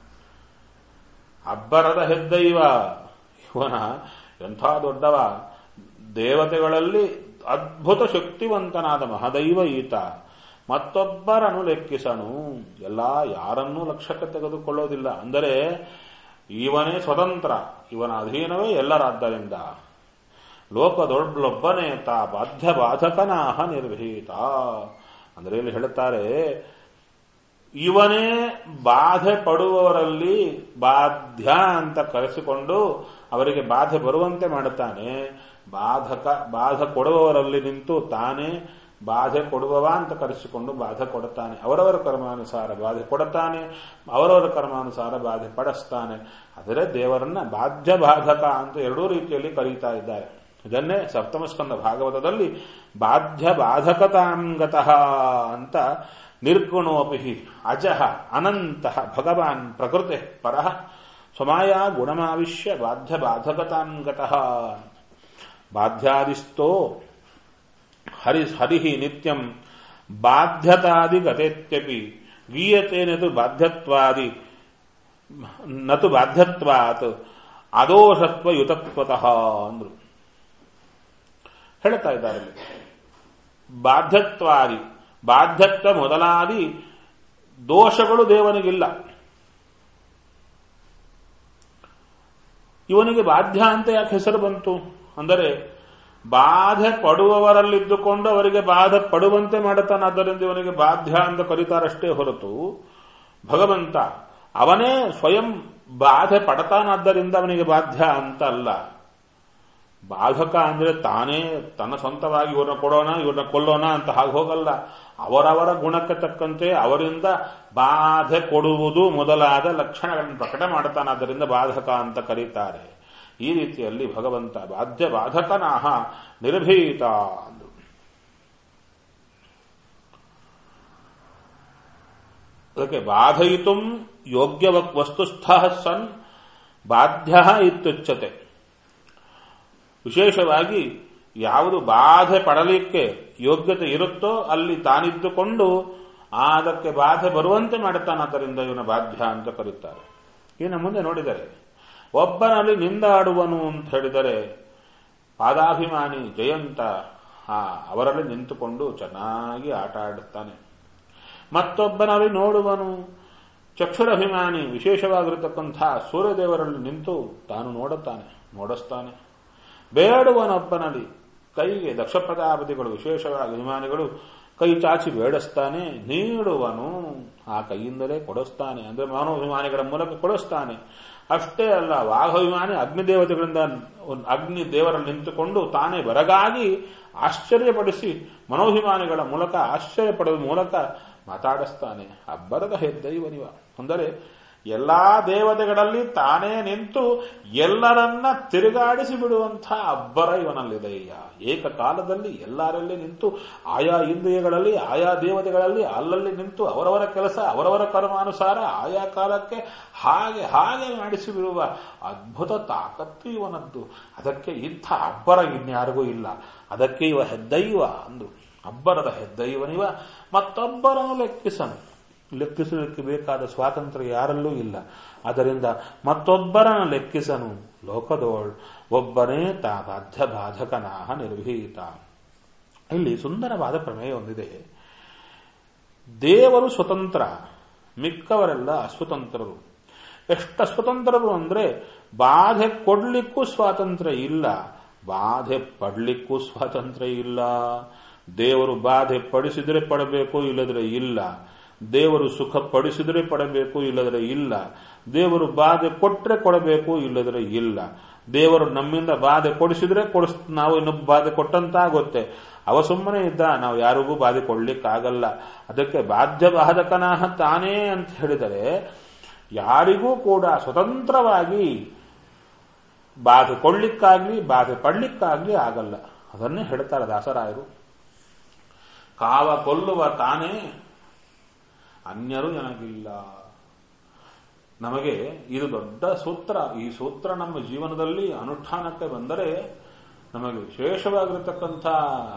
ಅಬ್ಬರದ ಹೆದ್ದೈವ ಇವನ ಎಂಥ ದೊಡ್ಡವ ದೇವತೆಗಳಲ್ಲಿ ಅದ್ಭುತ ಶಕ್ತಿವಂತನಾದ ಮಹದೈವ ಈತ ಮತ್ತೊಬ್ಬರನ್ನು ಲೆಕ್ಕಿಸನು ಎಲ್ಲ ಯಾರನ್ನೂ ಲಕ್ಷ್ಯಕ್ಕೆ ತೆಗೆದುಕೊಳ್ಳೋದಿಲ್ಲ ಅಂದರೆ ಇವನೇ ಸ್ವತಂತ್ರ ಇವನ ಅಧೀನವೇ ಎಲ್ಲರಾದ್ದರಿಂದ ಲೋಕದೊಡ್ಡೊಬ್ಬನೇ ತಾ ಬಾಧ್ಯ ಬಾಧಕನಾಹ ನಿರ್ಭೀತ ಅಂದರೆ ಇಲ್ಲಿ ಹೇಳುತ್ತಾರೆ ಇವನೇ ಬಾಧೆ ಪಡುವವರಲ್ಲಿ ಬಾಧ್ಯ ಅಂತ ಕರೆಸಿಕೊಂಡು ಅವರಿಗೆ ಬಾಧೆ ಬರುವಂತೆ ಮಾಡುತ್ತಾನೆ ಬಾಧಕ ಬಾಧ ಕೊಡುವವರಲ್ಲಿ ನಿಂತು ತಾನೇ ಬಾಧೆ ಕೊಡುವವ ಅಂತ ಕರೆಸಿಕೊಂಡು ಬಾಧೆ ಕೊಡುತ್ತಾನೆ ಅವರವರ ಕರ್ಮಾನುಸಾರ ಬಾಧೆ ಕೊಡುತ್ತಾನೆ ಅವರವರ ಕರ್ಮಾನುಸಾರ ಬಾಧೆ ಪಡಿಸ್ತಾನೆ ಆದರೆ ದೇವರನ್ನ ಬಾಧ್ಯ ಬಾಧಕ ಅಂತ ಎರಡೂ ರೀತಿಯಲ್ಲಿ ಕರೀತಾ ಇದ್ದಾರೆ ಇದನ್ನೇ ಸಪ್ತಮಸ್ಕಂದ ಭಾಗವತದಲ್ಲಿ ಬಾಧ್ಯ ಬಾಧಕತಾಂಗತಃ ಅಂತ ನಿರ್ಗುಣೋಪಿ ಅಜಃ ಅನಂತಃ ಭಗವಾನ್ ಪ್ರಕೃತೆ ಪರಃ ಸ್ವಮಾಯ ಗುಣಮಾವಿಶ್ಯ ಬಾಧ್ಯ ಬಾಧಕತಾಂಗತಃ ಬಾಧ್ಯಾದಿಸ್ತೋ ಹರಿ ಹರಿ ನಿತ್ಯಂ ಬಾಧ್ಯತಾದಿ ಗತೇತ್ಯಪಿ ಗೀಯತೆ ನತು ಬಾಧ್ಯತ್ವಾದಿ ನತು ಬಾಧ್ಯತ್ವಾತ್ ಅದೋಷತ್ವ ಯುತತ್ವತಃ ಅಂದ್ರು ಹೇಳ್ತಾ ಇದ್ದಾರೆ ಬಾಧ್ಯತ್ವಾದಿ ಬಾಧ್ಯತ್ವ ಮೊದಲಾದಿ ದೋಷಗಳು ದೇವನಿಗಿಲ್ಲ ಇವನಿಗೆ ಬಾಧ್ಯ ಅಂತ ಯಾಕೆ ಹೆಸರು ಬಂತು ಅಂದರೆ ಬಾಧೆ ಪಡುವವರಲ್ಲಿದ್ದುಕೊಂಡು ಅವರಿಗೆ ಬಾಧೆ ಪಡುವಂತೆ ಮಾಡುತ್ತಾನೆ ಆದ್ದರಿಂದ ಇವನಿಗೆ ಬಾಧ್ಯ ಅಂತ ಕರೀತಾರಷ್ಟೇ ಹೊರತು ಭಗವಂತ ಅವನೇ ಸ್ವಯಂ ಬಾಧೆ ಪಡತಾನಾದ್ದರಿಂದ ಅವನಿಗೆ ಬಾಧ್ಯ ಅಂತ ಅಲ್ಲ ಬಾಧಕ ಅಂದ್ರೆ ತಾನೇ ತನ್ನ ಸ್ವಂತವಾಗಿ ಇವ್ರನ್ನ ಕೊಡೋಣ ಇವ್ರನ್ನ ಕೊಲ್ಲೋಣ ಅಂತ ಹಾಗೆ ಹೋಗಲ್ಲ ಅವರವರ ಗುಣಕ್ಕೆ ತಕ್ಕಂತೆ ಅವರಿಂದ ಬಾಧೆ ಕೊಡುವುದು ಮೊದಲಾದ ಲಕ್ಷಣಗಳನ್ನು ಪ್ರಕಟ ಮಾಡುತ್ತಾನಾದ್ದರಿಂದ ಬಾಧಕ ಅಂತ ಕರೀತಾರೆ ಈ ರೀತಿಯಲ್ಲಿ ಭಗವಂತ ಬಾಧ್ಯ ಬಾಧಕನಾಹ ನಿರ್ಭೀತ ಅಂದ್ರು ಅದಕ್ಕೆ ಬಾಧಯಿತು ಯೋಗ್ಯ ವಸ್ತುಸ್ಥ ಸನ್ ಬಾಧ್ಯ ಇತ್ಯುಚ್ಯತೆ ವಿಶೇಷವಾಗಿ ಯಾವುದು ಬಾಧೆ ಪಡಲಿಕ್ಕೆ ಯೋಗ್ಯತೆ ಇರುತ್ತೋ ಅಲ್ಲಿ ತಾನಿದ್ದುಕೊಂಡು ಅದಕ್ಕೆ ಬಾಧೆ ಬರುವಂತೆ ಮಾಡುತ್ತಾನಾದ್ದರಿಂದ ಇವನ ಬಾಧ್ಯ ಅಂತ ಕರೀತಾರೆ ಇನ್ನು ಮುಂದೆ ನೋಡಿದರೆ ಒಬ್ಬನಲ್ಲಿ ನಿಂದಾಡುವನು ಅಂತ ಹೇಳಿದರೆ ಪಾದಾಭಿಮಾನಿ ಜಯಂತ ಆ ಅವರಲ್ಲಿ ನಿಂತುಕೊಂಡು ಚೆನ್ನಾಗಿ ಆಟ ಆಡುತ್ತಾನೆ ಮತ್ತೊಬ್ಬನಲ್ಲಿ ನೋಡುವನು ಚಕ್ಷುರಭಿಮಾನಿ ವಿಶೇಷವಾಗಿರತಕ್ಕಂಥ ಸೂರ್ಯದೇವರಲ್ಲಿ ನಿಂತು ತಾನು ನೋಡುತ್ತಾನೆ ನೋಡಿಸ್ತಾನೆ ಬೇಡುವನೊಬ್ಬನಲ್ಲಿ ಕೈಗೆ ದಕ್ಷ ಪ್ರಜಾಪತಿಗಳು ವಿಶೇಷವಾಗಿ ಅಭಿಮಾನಿಗಳು ಕೈ ಚಾಚಿ ಬೇಡಿಸ್ತಾನೆ ನೀಡುವನು ಆ ಕೈಯಿಂದಲೇ ಕೊಡಿಸ್ತಾನೆ ಅಂದ್ರೆ ಮಾನವಾಭಿಮಾನಿಗಳ ಮೂಲಕ ಕೊಡಿಸ್ತಾನೆ ಅಷ್ಟೇ ಅಲ್ಲ ವಾಘಾಭಿಮಾನಿ ಅಗ್ನಿದೇವತೆಗಳಿಂದ ಅಗ್ನಿ ದೇವರಲ್ಲಿ ನಿಂತುಕೊಂಡು ತಾನೇ ಬೆರಗಾಗಿ ಆಶ್ಚರ್ಯಪಡಿಸಿ ಮನೋಭಿಮಾನಿಗಳ ಮೂಲಕ ಆಶ್ಚರ್ಯಪಡುವ ಮೂಲಕ ಮಾತಾಡಿಸ್ತಾನೆ ಅಬ್ಬರದ ಹೆದ್ದೈವನಿವ ಅಂದರೆ ಎಲ್ಲಾ ದೇವತೆಗಳಲ್ಲಿ ತಾನೇ ನಿಂತು ಎಲ್ಲರನ್ನ ತಿರುಗಾಡಿಸಿ ಬಿಡುವಂಥ ಅಬ್ಬರ ಇವನಲ್ಲಿದೆಯ್ಯ ಏಕಕಾಲದಲ್ಲಿ ಎಲ್ಲರಲ್ಲಿ ನಿಂತು ಆಯಾ ಇಂದ್ರಿಯಗಳಲ್ಲಿ ಆಯಾ ದೇವತೆಗಳಲ್ಲಿ ಅಲ್ಲಲ್ಲಿ ನಿಂತು ಅವರವರ ಕೆಲಸ ಅವರವರ ಕರ್ಮಾನುಸಾರ ಆಯಾ ಕಾಲಕ್ಕೆ ಹಾಗೆ ಹಾಗೆ ಮಾಡಿಸಿ ಬಿಡುವ ಅದ್ಭುತ ತಾಕತ್ತು ಇವನದ್ದು ಅದಕ್ಕೆ ಇಂಥ ಅಬ್ಬರ ಇನ್ಯಾರಿಗೂ ಇಲ್ಲ ಅದಕ್ಕೆ ಇವ ಹೆದ್ದೈವ ಅಂದು ಅಬ್ಬರದ ಹೆದ್ದೈವನಿವ ಮತ್ತೊಬ್ಬರನ್ನು ಲೆಕ್ಕಿಸನು ಲೆಕ್ಕಿಸಲಿಕ್ಕೆ ಬೇಕಾದ ಸ್ವಾತಂತ್ರ್ಯ ಯಾರಲ್ಲೂ ಇಲ್ಲ ಅದರಿಂದ ಮತ್ತೊಬ್ಬರನ್ನು ಲೆಕ್ಕಿಸನು ಲೋಕದೋಳ್ ಒಬ್ಬನೇ ತಾ ಬಾಧ್ಯ ಬಾಧಕನಾಹ ನಿರ್ಭೀತ ಇಲ್ಲಿ ಸುಂದರವಾದ ಪ್ರಮೇಯ ಹೊಂದಿದೆ ದೇವರು ಸ್ವತಂತ್ರ ಮಿಕ್ಕವರೆಲ್ಲ ಅಸ್ವತಂತ್ರರು ಎಷ್ಟು ಸ್ವತಂತ್ರರು ಅಂದ್ರೆ ಬಾಧೆ ಕೊಡ್ಲಿಕ್ಕೂ ಸ್ವಾತಂತ್ರ್ಯ ಇಲ್ಲ ಬಾಧೆ ಪಡ್ಲಿಕ್ಕೂ ಸ್ವಾತಂತ್ರ್ಯ ಇಲ್ಲ ದೇವರು ಬಾಧೆ ಪಡಿಸಿದ್ರೆ ಪಡಬೇಕು ಇಲ್ಲದ್ರೆ ಇಲ್ಲ ದೇವರು ಸುಖ ಪಡಿಸಿದ್ರೆ ಪಡಬೇಕು ಇಲ್ಲದ್ರೆ ಇಲ್ಲ ದೇವರು ಬಾಧೆ ಕೊಟ್ರೆ ಕೊಡಬೇಕು ಇಲ್ಲದ್ರೆ ಇಲ್ಲ ದೇವರು ನಮ್ಮಿಂದ ಬಾಧೆ ಕೊಡಿಸಿದ್ರೆ ಕೊಡಿಸ್ ನಾವು ಇನ್ನೊಬ್ಬ ಬಾಧೆ ಕೊಟ್ಟಂತಾಗುತ್ತೆ ಅವ ಸುಮ್ಮನೆ ಇದ್ದ ನಾವು ಯಾರಿಗೂ ಬಾಧೆ ಕೊಡ್ಲಿಕ್ಕಾಗಲ್ಲ ಅದಕ್ಕೆ ಬಾಧ್ಯ ಬಾಧಕನಾಹ ತಾನೇ ಅಂತ ಹೇಳಿದರೆ ಯಾರಿಗೂ ಕೂಡ ಸ್ವತಂತ್ರವಾಗಿ ಬಾಧೆ ಕೊಡ್ಲಿಕ್ಕಾಗ್ಲಿ ಬಾಧೆ ಪಡ್ಲಿಕ್ಕಾಗ್ಲಿ ಆಗಲ್ಲ ಅದನ್ನೇ ಹೇಳ್ತಾರೆ ದಾಸರಾಯರು ಕಾವ ಕೊಲ್ಲುವ ತಾನೇ ಅನ್ಯರು ನನಗಿಲ್ಲ ನಮಗೆ ಇದು ದೊಡ್ಡ ಸೂತ್ರ ಈ ಸೂತ್ರ ನಮ್ಮ ಜೀವನದಲ್ಲಿ ಅನುಷ್ಠಾನಕ್ಕೆ ಬಂದರೆ ನಮಗೆ ವಿಶೇಷವಾಗಿರತಕ್ಕಂಥ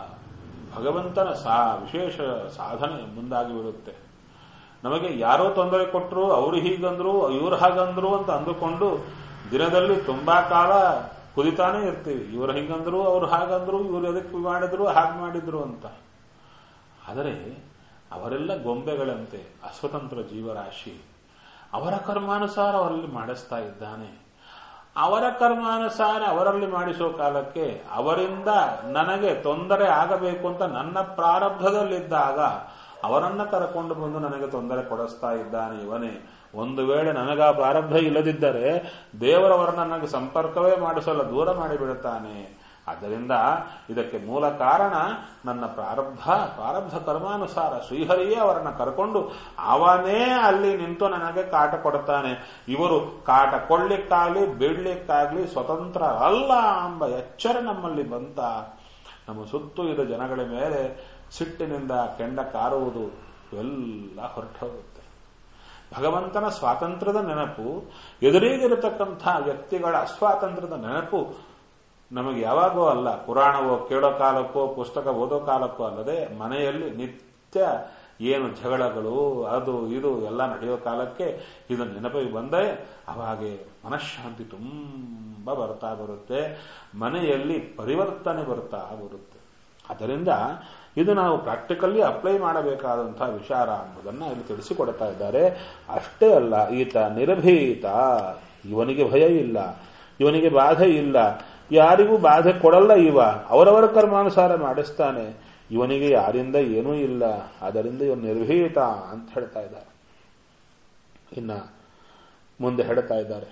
ಭಗವಂತನ ಸಾ ವಿಶೇಷ ಸಾಧನೆ ಮುಂದಾಗಿ ಬರುತ್ತೆ ನಮಗೆ ಯಾರೋ ತೊಂದರೆ ಕೊಟ್ಟರು ಅವರು ಹೀಗಂದ್ರು ಇವ್ರು ಹಾಗಂದ್ರು ಅಂತ ಅಂದುಕೊಂಡು ದಿನದಲ್ಲಿ ತುಂಬಾ ಕಾಲ ಕುದಿತಾನೆ ಇರ್ತೀವಿ ಇವ್ರು ಹಿಂಗಂದ್ರು ಅವ್ರು ಹಾಗಂದ್ರು ಇವ್ರು ಎದಕ್ಕೆ ಮಾಡಿದ್ರು ಹಾಗೆ ಮಾಡಿದ್ರು ಅಂತ ಆದರೆ ಅವರೆಲ್ಲ ಗೊಂಬೆಗಳಂತೆ ಅಸ್ವತಂತ್ರ ಜೀವರಾಶಿ ಅವರ ಕರ್ಮಾನುಸಾರ ಅವರಲ್ಲಿ ಮಾಡಿಸ್ತಾ ಇದ್ದಾನೆ ಅವರ ಕರ್ಮಾನುಸಾರ ಅವರಲ್ಲಿ ಮಾಡಿಸೋ ಕಾಲಕ್ಕೆ ಅವರಿಂದ ನನಗೆ ತೊಂದರೆ ಆಗಬೇಕು ಅಂತ ನನ್ನ ಪ್ರಾರಬ್ಧದಲ್ಲಿದ್ದಾಗ ಅವರನ್ನ ಕರ್ಕೊಂಡು ಬಂದು ನನಗೆ ತೊಂದರೆ ಕೊಡಿಸ್ತಾ ಇದ್ದಾನೆ ಇವನೇ ಒಂದು ವೇಳೆ ನನಗ ಪ್ರಾರಬ್ಧ ಇಲ್ಲದಿದ್ದರೆ ದೇವರವರ ನನಗೆ ಸಂಪರ್ಕವೇ ಮಾಡಿಸಲು ದೂರ ಮಾಡಿಬಿಡುತ್ತಾನೆ ಆದ್ದರಿಂದ ಇದಕ್ಕೆ ಮೂಲ ಕಾರಣ ನನ್ನ ಪ್ರಾರಬ್ಧ ಪ್ರಾರಬ್ಧ ಕರ್ಮಾನುಸಾರ ಶ್ರೀಹರಿಯೇ ಅವರನ್ನ ಕರ್ಕೊಂಡು ಅವನೇ ಅಲ್ಲಿ ನಿಂತು ನನಗೆ ಕಾಟ ಕೊಡುತ್ತಾನೆ ಇವರು ಕಾಟ ಕೊಳ್ಳಿಕ್ಕಾಗ್ಲಿ ಬಿಡ್ಲಿಕ್ಕಾಗ್ಲಿ ಸ್ವತಂತ್ರ ಅಲ್ಲ ಎಂಬ ಎಚ್ಚರ ನಮ್ಮಲ್ಲಿ ಬಂತ ನಮ್ಮ ಸುತ್ತು ಇದ್ದ ಜನಗಳ ಮೇಲೆ ಸಿಟ್ಟಿನಿಂದ ಕೆಂಡ ಕಾರುವುದು ಎಲ್ಲ ಹೊರಟೋಗುತ್ತೆ ಭಗವಂತನ ಸ್ವಾತಂತ್ರ್ಯದ ನೆನಪು ಎದುರಿಗಿರತಕ್ಕಂಥ ವ್ಯಕ್ತಿಗಳ ಅಸ್ವಾತಂತ್ರ್ಯದ ನೆನಪು ನಮಗೆ ಯಾವಾಗೋ ಅಲ್ಲ ಪುರಾಣವೋ ಕೇಳೋ ಕಾಲಕ್ಕೋ ಪುಸ್ತಕ ಓದೋ ಕಾಲಕ್ಕೋ ಅಲ್ಲದೆ ಮನೆಯಲ್ಲಿ ನಿತ್ಯ ಏನು ಜಗಳಗಳು ಅದು ಇದು ಎಲ್ಲ ನಡೆಯೋ ಕಾಲಕ್ಕೆ ಇದು ನೆನಪಿಗೆ ಬಂದರೆ ಅವಾಗೆ ಮನಃಶಾಂತಿ ತುಂಬ ಬರ್ತಾ ಬರುತ್ತೆ ಮನೆಯಲ್ಲಿ ಪರಿವರ್ತನೆ ಬರ್ತಾ ಬರುತ್ತೆ ಅದರಿಂದ ಇದು ನಾವು ಪ್ರಾಕ್ಟಿಕಲ್ಲಿ ಅಪ್ಲೈ ಮಾಡಬೇಕಾದಂತಹ ವಿಚಾರ ಎಂಬುದನ್ನು ಇಲ್ಲಿ ತಿಳಿಸಿಕೊಡ್ತಾ ಇದ್ದಾರೆ ಅಷ್ಟೇ ಅಲ್ಲ ಈತ ನಿರ್ಭೀತ ಇವನಿಗೆ ಭಯ ಇಲ್ಲ ಇವನಿಗೆ ಬಾಧೆ ಇಲ್ಲ ಯಾರಿಗೂ ಬಾಧೆ ಕೊಡಲ್ಲ ಇವ ಅವರವರ ಕರ್ಮಾನುಸಾರ ಮಾಡಿಸ್ತಾನೆ ಇವನಿಗೆ ಯಾರಿಂದ ಏನೂ ಇಲ್ಲ ಅದರಿಂದ ಇವನು ನಿರ್ಭೀತ ಅಂತ ಹೇಳ್ತಾ ಇದ್ದಾರೆ ಇನ್ನ ಮುಂದೆ ಹೇಳ್ತಾ ಇದ್ದಾರೆ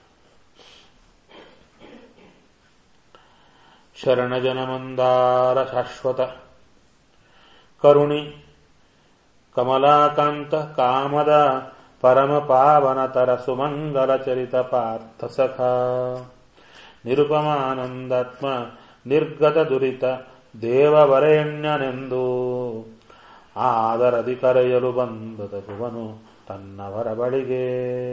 ಶರಣಜನಮಂದಾರ ಶಾಶ್ವತ ಕರುಣಿ ಕಮಲಾಕಾಂತ ಕಾಮದ ಪರಮ ಪಾವನತರ ಸುಮಂಗಲ ಚರಿತ ಪಾರ್ಥ ಸಖ ನಿರುಪಮಾನಂದಾತ್ಮ ನಿರ್ಗತ ದುರಿತ ದೇವವರೆಣ್ಯನೆಂದು ಆದರದಿ ಕರೆಯಲು ಬಂದದ ಭುವನು ತನ್ನವರ ಬಳಿಗೆ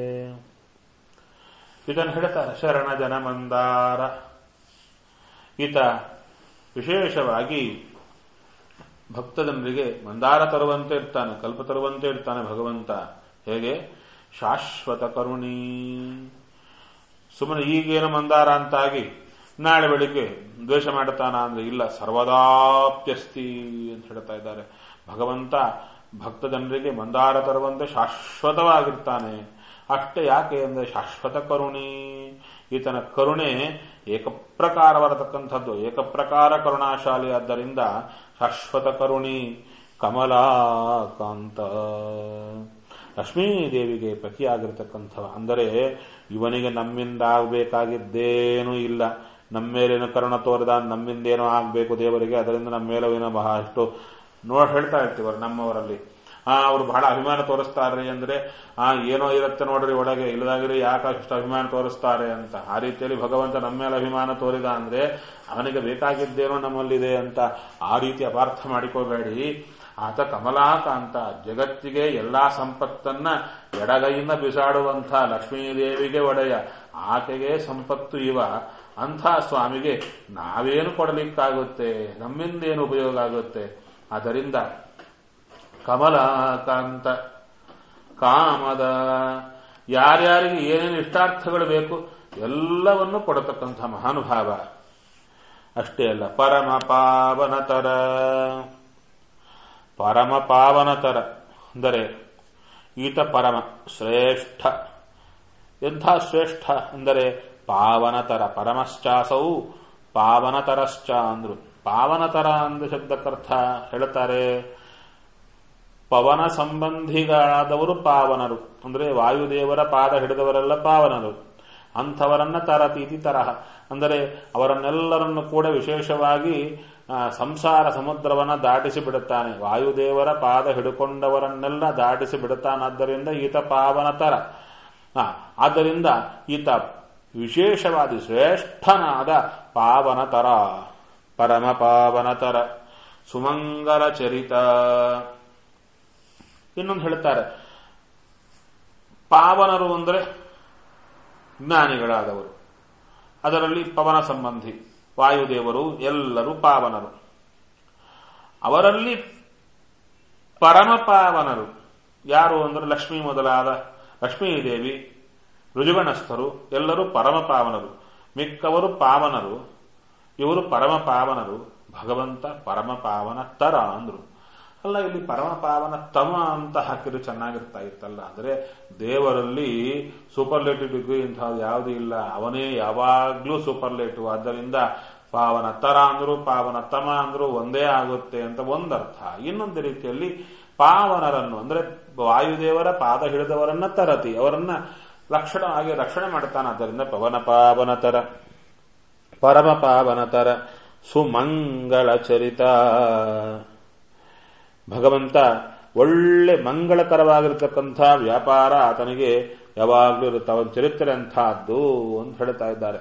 ಇದನ್ನು ಹೇಳ್ತಾರೆ ಶರಣ ಜನ ಮಂದಾರ ಈತ ವಿಶೇಷವಾಗಿ ಭಕ್ತಜನರಿಗೆ ಮಂದಾರ ತರುವಂತೆ ಇರ್ತಾನೆ ಕಲ್ಪ ತರುವಂತೆ ಇರ್ತಾನೆ ಭಗವಂತ ಹೇಗೆ ಶಾಶ್ವತ ಕರುಣಿ ಸುಮ್ಮನೆ ಈಗೇನು ಮಂದಾರ ಅಂತಾಗಿ ನಾಳೆ ಬೆಳಿಗ್ಗೆ ದ್ವೇಷ ಮಾಡುತ್ತಾನ ಅಂದ್ರೆ ಇಲ್ಲ ಸರ್ವದಾಪ್ಯಸ್ತಿ ಅಂತ ಹೇಳ್ತಾ ಇದ್ದಾರೆ ಭಗವಂತ ಭಕ್ತ ಜನರಿಗೆ ಮಂದಾರ ತರುವಂತೆ ಶಾಶ್ವತವಾಗಿರ್ತಾನೆ ಅಷ್ಟೇ ಯಾಕೆ ಅಂದ್ರೆ ಶಾಶ್ವತ ಕರುಣಿ ಈತನ ಕರುಣೆ ಏಕಪ್ರಕಾರವರತಕ್ಕಂಥದ್ದು ಏಕಪ್ರಕಾರ ಕರುಣಾಶಾಲಿ ಆದ್ದರಿಂದ ಶಾಶ್ವತ ಕರುಣಿ ಕಮಲಾಕಾಂತ ಲಕ್ಷ್ಮೀದೇವಿಗೆ ಪತಿಯಾಗಿರ್ತಕ್ಕಂಥವ ಅಂದರೆ ಇವನಿಗೆ ನಮ್ಮಿಂದ ಆಗಬೇಕಾಗಿದ್ದೇನೂ ಇಲ್ಲ ನಮ್ಮ ಮೇಲೇನು ಕರುಣ ತೋರಿದ ನಮ್ಮಿಂದೇನೋ ಆಗಬೇಕು ದೇವರಿಗೆ ಅದರಿಂದ ನಮ್ಮ ಮೇಲವೇನೋ ಬಹಳಷ್ಟು ನೋಡ್ ಹೇಳ್ತಾ ಇರ್ತೀವರು ನಮ್ಮವರಲ್ಲಿ ಆ ಅವ್ರು ಬಹಳ ಅಭಿಮಾನ ತೋರಿಸ್ತಾರೆ ಅಂದ್ರೆ ಆ ಏನೋ ಇರುತ್ತೆ ನೋಡ್ರಿ ಒಳಗೆ ಇಲ್ಲದಾಗಿರಿ ಯಾಕೆ ಅಷ್ಟು ಅಭಿಮಾನ ತೋರಿಸ್ತಾರೆ ಅಂತ ಆ ರೀತಿಯಲ್ಲಿ ಭಗವಂತ ನಮ್ಮ ಮೇಲೆ ಅಭಿಮಾನ ತೋರಿದ ಅಂದ್ರೆ ಅವನಿಗೆ ಬೇಕಾಗಿದ್ದೇನೋ ನಮ್ಮಲ್ಲಿದೆ ಅಂತ ಆ ರೀತಿ ಅಪಾರ್ಥ ಮಾಡಿಕೋಬೇಡಿ ಆತ ಕಮಲಾಕಾಂತ ಜಗತ್ತಿಗೆ ಎಲ್ಲಾ ಸಂಪತ್ತನ್ನ ಎಡಗೈಯಿಂದ ಬಿಸಾಡುವಂಥ ಲಕ್ಷ್ಮೀದೇವಿಗೆ ಒಡೆಯ ಆಕೆಗೆ ಸಂಪತ್ತು ಇವ ಅಂಥ ಸ್ವಾಮಿಗೆ ನಾವೇನು ಕೊಡಲಿಕ್ಕಾಗುತ್ತೆ ನಮ್ಮಿಂದೇನು ಉಪಯೋಗ ಆಗುತ್ತೆ ಅದರಿಂದ ಕಮಲಾಕಾಂತ ಕಾಮದ ಯಾರ್ಯಾರಿಗೆ ಏನೇನು ಇಷ್ಟಾರ್ಥಗಳು ಬೇಕು ಎಲ್ಲವನ್ನು ಕೊಡತಕ್ಕಂಥ ಮಹಾನುಭಾವ ಅಷ್ಟೇ ಅಲ್ಲ ಪರಮ ಪಾವನತರ ಪರಮ ಪಾವನತರ ಅಂದರೆ ಈತ ಪರಮ ಶ್ರೇಷ್ಠ ಎಂಥ ಶ್ರೇಷ್ಠ ಅಂದರೆ ಪಾವನತರ ಪರಮಶ್ಚಾಸೌ ಪಾವನತರಶ್ಚ ಅಂದ್ರು ಪಾವನತರ ಅಂದ ಶಬ್ದಕ್ಕರ್ಥ ಹೇಳ್ತಾರೆ ಪವನ ಸಂಬಂಧಿಗಳಾದವರು ಪಾವನರು ಅಂದ್ರೆ ವಾಯುದೇವರ ಪಾದ ಹಿಡಿದವರೆಲ್ಲ ಪಾವನರು ಅಂಥವರನ್ನ ತರತೀತಿ ತರಹ ಅಂದರೆ ಅವರನ್ನೆಲ್ಲರನ್ನು ಕೂಡ ವಿಶೇಷವಾಗಿ ಸಂಸಾರ ಸಮುದ್ರವನ್ನ ದಾಟಿಸಿ ಬಿಡುತ್ತಾನೆ ವಾಯುದೇವರ ಪಾದ ಹಿಡ್ಕೊಂಡವರನ್ನೆಲ್ಲ ದಾಟಿಸಿ ಬಿಡುತ್ತಾನಾದ್ದರಿಂದ ಈತ ಪಾವನ ತರ ಆದ್ದರಿಂದ ಈತ ವಿಶೇಷವಾದಿ ಶ್ರೇಷ್ಠನಾದ ಪಾವನತರ ಪರಮ ಪಾವನತರ ಸುಮಂಗಲ ಚರಿತ ಇನ್ನೊಂದು ಹೇಳ್ತಾರೆ ಪಾವನರು ಅಂದರೆ ಜ್ಞಾನಿಗಳಾದವರು ಅದರಲ್ಲಿ ಪವನ ಸಂಬಂಧಿ ವಾಯುದೇವರು ಎಲ್ಲರೂ ಪಾವನರು ಅವರಲ್ಲಿ ಪರಮ ಪಾವನರು ಯಾರು ಅಂದರೆ ಲಕ್ಷ್ಮೀ ಮೊದಲಾದ ಲಕ್ಷ್ಮೀದೇವಿ ಋಜುಗಣಸ್ಥರು ಎಲ್ಲರೂ ಪರಮ ಪಾವನರು ಮಿಕ್ಕವರು ಪಾವನರು ಇವರು ಪರಮ ಪಾವನರು ಭಗವಂತ ಪರಮ ಪಾವನ ತರ ಅಂದ್ರು ಅಲ್ಲ ಇಲ್ಲಿ ಪರಮ ಪಾವನ ತಮ ಅಂತ ಹಾಕಿದ್ರೆ ಚೆನ್ನಾಗಿರ್ತಾ ಇತ್ತಲ್ಲ ಅಂದ್ರೆ ದೇವರಲ್ಲಿ ಸೂಪರ್ಲೇಟಿವ್ ಡಿಗ್ರಿ ಇಂಥದ್ದು ಯಾವುದೂ ಇಲ್ಲ ಅವನೇ ಯಾವಾಗ್ಲೂ ಸೂಪರ್ಲೇಟಿವ್ ಆದ್ದರಿಂದ ಪಾವನ ತರ ಅಂದ್ರು ಪಾವನ ತಮ ಅಂದ್ರು ಒಂದೇ ಆಗುತ್ತೆ ಅಂತ ಒಂದರ್ಥ ಇನ್ನೊಂದು ರೀತಿಯಲ್ಲಿ ಪಾವನರನ್ನು ಅಂದ್ರೆ ವಾಯುದೇವರ ಪಾದ ಹಿಡಿದವರನ್ನ ತರತಿ ಅವರನ್ನ ಲಕ್ಷಣವಾಗಿ ರಕ್ಷಣೆ ಮಾಡ್ತಾನೆ ಆದ್ದರಿಂದ ಪವನ ಪಾವನ ತರ ಪರಮ ಪಾವನ ತರ ಸುಮಂಗಳ ಚರಿತ ಭಗವಂತ ಒಳ್ಳೆ ಮಂಗಳಕರವಾಗಿರ್ತಕ್ಕಂಥ ವ್ಯಾಪಾರ ಆತನಿಗೆ ಯಾವಾಗಲೂ ಇರುತ್ತೆ ಅವನ ಚರಿತ್ರೆ ಅಂತಹದ್ದು ಅಂತ ಹೇಳ್ತಾ ಇದ್ದಾರೆ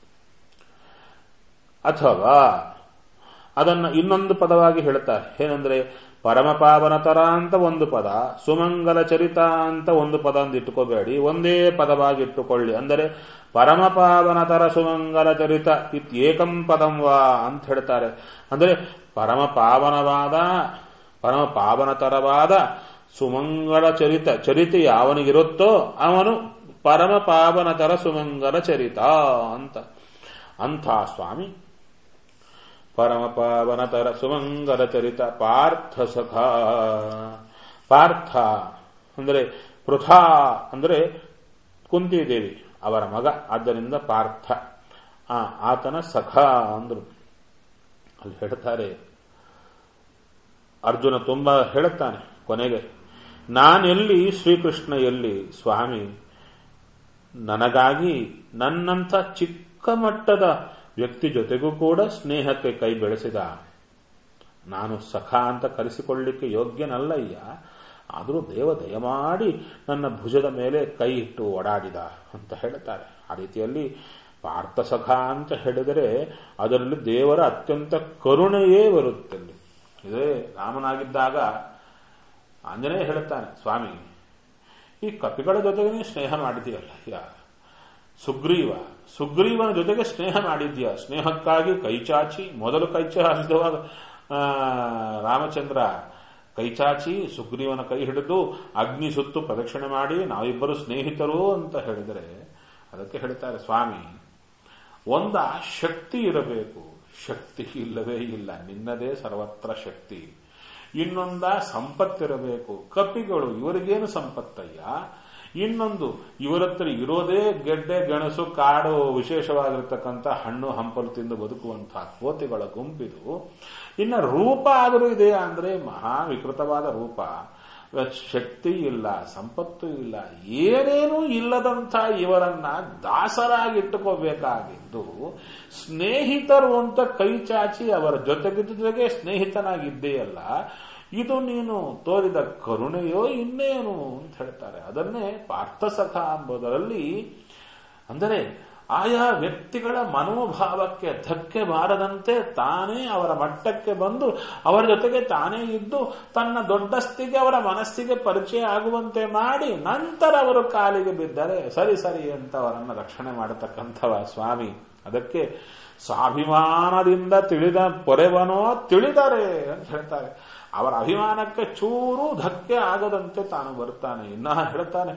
ಅಥವಾ ಅದನ್ನ ಇನ್ನೊಂದು ಪದವಾಗಿ ಹೇಳ್ತಾರೆ ಏನಂದ್ರೆ ಪರಮಪಾವನತರ ಅಂತ ಒಂದು ಪದ ಸುಮಂಗಲ ಚರಿತ ಅಂತ ಒಂದು ಪದ ಅಂತ ಇಟ್ಟುಕೋಬೇಡಿ ಒಂದೇ ಪದವಾಗಿ ಇಟ್ಟುಕೊಳ್ಳಿ ಅಂದರೆ ಪರಮಪಾವನತರ ಸುಮಂಗಲ ಚರಿತ ಇತ್ಯೇಕಂ ಪದಂ ವಾ ಅಂತ ಹೇಳ್ತಾರೆ ಅಂದರೆ ಪರಮ ಪಾವನವಾದ ಪರಮ ಪಾವನತರವಾದ ಸುಮಂಗಲ ಚರಿತ ಚರಿತೆ ಯಾವನಿಗಿರುತ್ತೋ ಅವನು ಪರಮ ಪಾವನತರ ಸುಮಂಗಲ ಚರಿತ ಅಂತ ಅಂಥ ಸ್ವಾಮಿ ಪರಮ ಪಾವನತರ ಸುಮಂಗಲ ಚರಿತ ಪಾರ್ಥ ಸಖ ಪಾರ್ಥ ಅಂದರೆ ಪೃಥಾ ಅಂದರೆ ಕುಂತಿದೇವಿ ಅವರ ಮಗ ಆದ್ದರಿಂದ ಪಾರ್ಥ ಆ ಆತನ ಸಖ ಅಂದ್ರು ಅಲ್ಲಿ ಹೇಳ್ತಾರೆ ಅರ್ಜುನ ತುಂಬಾ ಹೇಳುತ್ತಾನೆ ಕೊನೆಗೆ ನಾನೆಲ್ಲಿ ಶ್ರೀಕೃಷ್ಣ ಎಲ್ಲಿ ಸ್ವಾಮಿ ನನಗಾಗಿ ನನ್ನಂಥ ಚಿಕ್ಕ ಮಟ್ಟದ ವ್ಯಕ್ತಿ ಜೊತೆಗೂ ಕೂಡ ಸ್ನೇಹಕ್ಕೆ ಕೈ ಬೆಳೆಸಿದ ನಾನು ಸಖ ಅಂತ ಕರೆಸಿಕೊಳ್ಳಿಕ್ಕೆ ಯೋಗ್ಯನಲ್ಲಯ್ಯ ಆದರೂ ದೇವ ದಯಮಾಡಿ ನನ್ನ ಭುಜದ ಮೇಲೆ ಕೈ ಇಟ್ಟು ಓಡಾಡಿದ ಅಂತ ಹೇಳ್ತಾರೆ ಆ ರೀತಿಯಲ್ಲಿ ಪಾರ್ಥ ಸಖ ಅಂತ ಹೇಳಿದರೆ ಅದರಲ್ಲಿ ದೇವರ ಅತ್ಯಂತ ಕರುಣೆಯೇ ಬರುತ್ತೆ ಇದೇ ರಾಮನಾಗಿದ್ದಾಗ ಆಂಜನೇಯ ಹೇಳುತ್ತಾನೆ ಸ್ವಾಮಿ ಈ ಕಪಿಗಳ ಜೊತೆಗೆ ಸ್ನೇಹ ಮಾಡಿದೆಯಲ್ಲ ಯಾ ಸುಗ್ರೀವ ಸುಗ್ರೀವನ ಜೊತೆಗೆ ಸ್ನೇಹ ಮಾಡಿದ್ಯಾ ಸ್ನೇಹಕ್ಕಾಗಿ ಕೈಚಾಚಿ ಮೊದಲು ಕೈಚಾಚಿದವಾಗ ರಾಮಚಂದ್ರ ಕೈಚಾಚಿ ಸುಗ್ರೀವನ ಕೈ ಹಿಡಿದು ಅಗ್ನಿ ಸುತ್ತು ಪ್ರದಕ್ಷಿಣೆ ಮಾಡಿ ನಾವಿಬ್ಬರು ಸ್ನೇಹಿತರು ಅಂತ ಹೇಳಿದರೆ ಅದಕ್ಕೆ ಹೇಳ್ತಾರೆ ಸ್ವಾಮಿ ಒಂದ ಶಕ್ತಿ ಇರಬೇಕು ಶಕ್ತಿ ಇಲ್ಲವೇ ಇಲ್ಲ ನಿನ್ನದೇ ಸರ್ವತ್ರ ಶಕ್ತಿ ಇನ್ನೊಂದ ಸಂಪತ್ತಿರಬೇಕು ಕಪಿಗಳು ಇವರಿಗೇನು ಸಂಪತ್ತಯ್ಯ ಇನ್ನೊಂದು ಇವರ ಹತ್ರ ಇರೋದೇ ಗೆಡ್ಡೆ ಗೆಣಸು ಕಾಡು ವಿಶೇಷವಾಗಿರ್ತಕ್ಕಂಥ ಹಣ್ಣು ಹಂಪಲು ತಿಂದು ಬದುಕುವಂತಹ ಕೋತಿಗಳ ಗುಂಪಿದು ಇನ್ನ ರೂಪ ಆದರೂ ಇದೆಯಾ ಅಂದ್ರೆ ಮಹಾ ವಿಕೃತವಾದ ರೂಪ ಶಕ್ತಿ ಇಲ್ಲ ಸಂಪತ್ತು ಇಲ್ಲ ಏನೇನೂ ಇಲ್ಲದಂಥ ಇವರನ್ನ ದಾಸರಾಗಿಟ್ಟುಕೋಬೇಕಾಗಿದ್ದು ಸ್ನೇಹಿತರು ಅಂತ ಕೈ ಚಾಚಿ ಅವರ ಜೊತೆಗೆ ಜೊತೆಗೆ ಸ್ನೇಹಿತನಾಗಿದ್ದೆಯಲ್ಲ ಇದು ನೀನು ತೋರಿದ ಕರುಣೆಯೋ ಇನ್ನೇನು ಅಂತ ಹೇಳ್ತಾರೆ ಅದನ್ನೇ ಪಾರ್ಥಸಖ ಎಂಬುದರಲ್ಲಿ ಅಂದರೆ ಆಯಾ ವ್ಯಕ್ತಿಗಳ ಮನೋಭಾವಕ್ಕೆ ಧಕ್ಕೆ ಬಾರದಂತೆ ತಾನೇ ಅವರ ಮಟ್ಟಕ್ಕೆ ಬಂದು ಅವರ ಜೊತೆಗೆ ತಾನೇ ಇದ್ದು ತನ್ನ ದೊಡ್ಡಸ್ತಿಗೆ ಅವರ ಮನಸ್ಸಿಗೆ ಪರಿಚಯ ಆಗುವಂತೆ ಮಾಡಿ ನಂತರ ಅವರು ಕಾಲಿಗೆ ಬಿದ್ದರೆ ಸರಿ ಸರಿ ಅಂತ ಅವರನ್ನು ರಕ್ಷಣೆ ಮಾಡತಕ್ಕಂಥವ ಸ್ವಾಮಿ ಅದಕ್ಕೆ ಸ್ವಾಭಿಮಾನದಿಂದ ತಿಳಿದ ಪೊರೆವನೋ ತಿಳಿದರೆ ಅಂತ ಹೇಳ್ತಾರೆ ಅವರ ಅಭಿಮಾನಕ್ಕೆ ಚೂರು ಧಕ್ಕೆ ಆಗದಂತೆ ತಾನು ಬರ್ತಾನೆ ಇನ್ನ ಹೇಳ್ತಾನೆ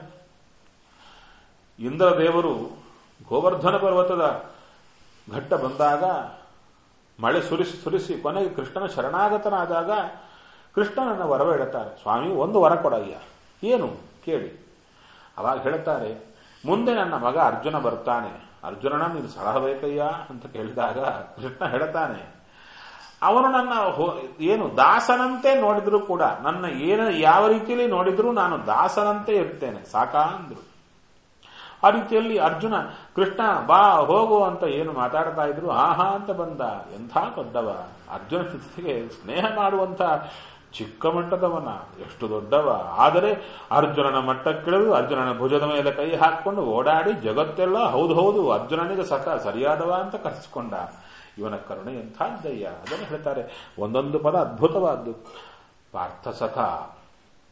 ಇಂದ್ರ ದೇವರು ಗೋವರ್ಧನ ಪರ್ವತದ ಘಟ್ಟ ಬಂದಾಗ ಮಳೆ ಸುರಿಸಿ ಸುರಿಸಿ ಕೊನೆಗೆ ಕೃಷ್ಣನ ಶರಣಾಗತನಾದಾಗ ಕೃಷ್ಣನನ್ನ ವರಬೇಡುತ್ತಾರೆ ಸ್ವಾಮಿ ಒಂದು ವರ ಕೊಡಯ್ಯ ಏನು ಕೇಳಿ ಅವಾಗ ಹೇಳ್ತಾರೆ ಮುಂದೆ ನನ್ನ ಮಗ ಅರ್ಜುನ ಬರ್ತಾನೆ ಅರ್ಜುನನ ನೀನು ಸಲಹಬೇಕಯ್ಯ ಅಂತ ಕೇಳಿದಾಗ ಕೃಷ್ಣ ಹೇಳ್ತಾನೆ ಅವನು ನನ್ನ ಏನು ದಾಸನಂತೆ ನೋಡಿದ್ರು ಕೂಡ ನನ್ನ ಏನ ಯಾವ ರೀತಿಯಲ್ಲಿ ನೋಡಿದ್ರು ನಾನು ದಾಸನಂತೆ ಇರ್ತೇನೆ ಸಾಕಾ ಅಂದ್ರು ಆ ರೀತಿಯಲ್ಲಿ ಅರ್ಜುನ ಕೃಷ್ಣ ಬಾ ಹೋಗು ಅಂತ ಏನು ಮಾತಾಡ್ತಾ ಇದ್ರು ಆಹಾ ಅಂತ ಬಂದ ಎಂಥ ದೊಡ್ಡವ ಅರ್ಜುನ ಜೊತೆಗೆ ಸ್ನೇಹ ಮಾಡುವಂತ ಚಿಕ್ಕ ಮಟ್ಟದವನ ಎಷ್ಟು ದೊಡ್ಡವ ಆದರೆ ಅರ್ಜುನನ ಮಟ್ಟಕ್ಕಿಳಿದು ಅರ್ಜುನನ ಭುಜದ ಮೇಲೆ ಕೈ ಹಾಕೊಂಡು ಓಡಾಡಿ ಜಗತ್ತೆಲ್ಲ ಹೌದು ಹೌದು ಅರ್ಜುನನಿಗೆ ಸಖ ಸರಿಯಾದವ ಅಂತ ಕರೆಸಿಕೊಂಡ ಇವನ ಕರುಣೆ ಎಂಥದ್ದಯ್ಯ ಅದನ್ನು ಹೇಳ್ತಾರೆ ಒಂದೊಂದು ಪದ ಅದ್ಭುತವಾದ್ದು ಪಾರ್ಥ ಸಖ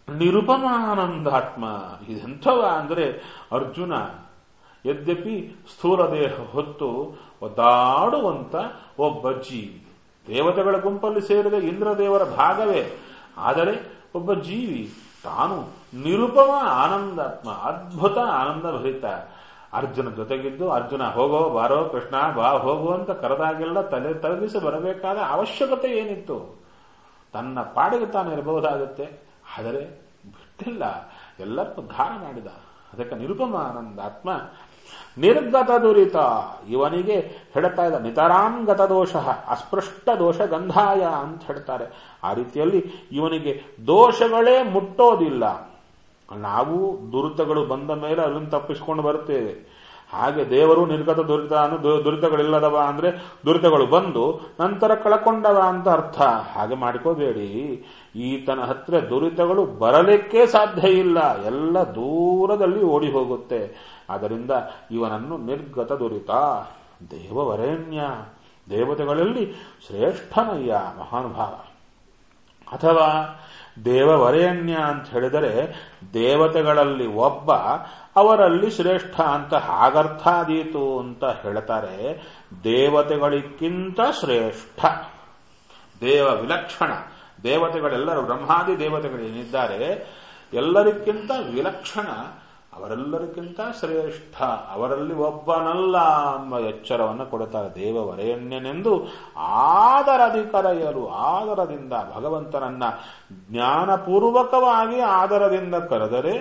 ನಿರುಪಮಾನಂದಾತ್ಮ ಇದೆಂಥವ ಅಂದ್ರೆ ಅರ್ಜುನ ಯದ್ಯಪಿ ಸ್ಥೂಲ ದೇಹ ಹೊತ್ತು ಒದ್ದಾಡುವಂತ ಒಬ್ಬ ಜೀವಿ ದೇವತೆಗಳ ಗುಂಪಲ್ಲಿ ಸೇರಿದ ಇಂದ್ರದೇವರ ಭಾಗವೇ ಆದರೆ ಒಬ್ಬ ಜೀವಿ ತಾನು ನಿರುಪಮ ಆನಂದಾತ್ಮ ಅದ್ಭುತ ಆನಂದ ಭರಿತ ಅರ್ಜುನ ಜೊತೆಗಿದ್ದು ಅರ್ಜುನ ಹೋಗೋ ಬಾರೋ ಕೃಷ್ಣ ಬಾ ಹೋಗು ಅಂತ ಕರೆದಾಗೆಲ್ಲ ತಲೆ ತಲಗಿಸಿ ಬರಬೇಕಾದ ಅವಶ್ಯಕತೆ ಏನಿತ್ತು ತನ್ನ ಪಾಡಿಗೆ ತಾನು ಇರಬಹುದಾಗುತ್ತೆ ಆದರೆ ಬಿಟ್ಟಿಲ್ಲ ಎಲ್ಲರನ್ನೂ ಧಾರ ಮಾಡಿದ ಅದಕ್ಕೆ ನಿರುಪಮ ಆನಂದಾತ್ಮ ನಿರ್ಗತ ದುರಿತ ಇವನಿಗೆ ಹೇಳ್ತಾ ಇದ್ದ ನಿತರಾಂಗತ ದೋಷ ಅಸ್ಪೃಷ್ಟ ದೋಷ ಗಂಧಾಯ ಅಂತ ಹೇಳ್ತಾರೆ ಆ ರೀತಿಯಲ್ಲಿ ಇವನಿಗೆ ದೋಷಗಳೇ ಮುಟ್ಟೋದಿಲ್ಲ ನಾವು ದುರಿತಗಳು ಬಂದ ಮೇಲೆ ಅದನ್ನು ತಪ್ಪಿಸ್ಕೊಂಡು ಬರ್ತೇವೆ ಹಾಗೆ ದೇವರು ನಿರ್ಗತ ದುರಿತ ದುರಿತಗಳಿಲ್ಲದವ ಅಂದ್ರೆ ದುರಿತಗಳು ಬಂದು ನಂತರ ಕಳ್ಕೊಂಡವ ಅಂತ ಅರ್ಥ ಹಾಗೆ ಮಾಡ್ಕೋಬೇಡಿ ಈತನ ಹತ್ರ ದುರಿತಗಳು ಬರಲಿಕ್ಕೆ ಸಾಧ್ಯ ಇಲ್ಲ ಎಲ್ಲ ದೂರದಲ್ಲಿ ಓಡಿ ಹೋಗುತ್ತೆ ಆದ್ದರಿಂದ ಇವನನ್ನು ನಿರ್ಗತ ದುರಿತ ದೇವವರೇಣ್ಯ ದೇವತೆಗಳಲ್ಲಿ ಶ್ರೇಷ್ಠನಯ್ಯ ಮಹಾನುಭಾವ ಅಥವಾ ದೇವವರೇಣ್ಯ ಅಂತ ಹೇಳಿದರೆ ದೇವತೆಗಳಲ್ಲಿ ಒಬ್ಬ ಅವರಲ್ಲಿ ಶ್ರೇಷ್ಠ ಅಂತ ಹಾಗರ್ಥ ಆದೀತು ಅಂತ ಹೇಳ್ತಾರೆ ದೇವತೆಗಳಿಗಿಂತ ಶ್ರೇಷ್ಠ ದೇವ ವಿಲಕ್ಷಣ ದೇವತೆಗಳೆಲ್ಲರೂ ಬ್ರಹ್ಮಾದಿ ದೇವತೆಗಳು ಏನಿದ್ದಾರೆ ಎಲ್ಲರಿಗಿಂತ ವಿಲಕ್ಷಣ ಅವರೆಲ್ಲರಿಗಿಂತ ಶ್ರೇಷ್ಠ ಅವರಲ್ಲಿ ಒಬ್ಬನಲ್ಲ ಎಂಬ ಎಚ್ಚರವನ್ನು ಕೊಡುತ್ತಾರೆ ದೇವವರೇಣ್ಯನೆಂದು ಆದರದಿ ಕರೆಯಲು ಆದರದಿಂದ ಭಗವಂತನನ್ನ ಜ್ಞಾನಪೂರ್ವಕವಾಗಿ ಆದರದಿಂದ ಕರೆದರೆ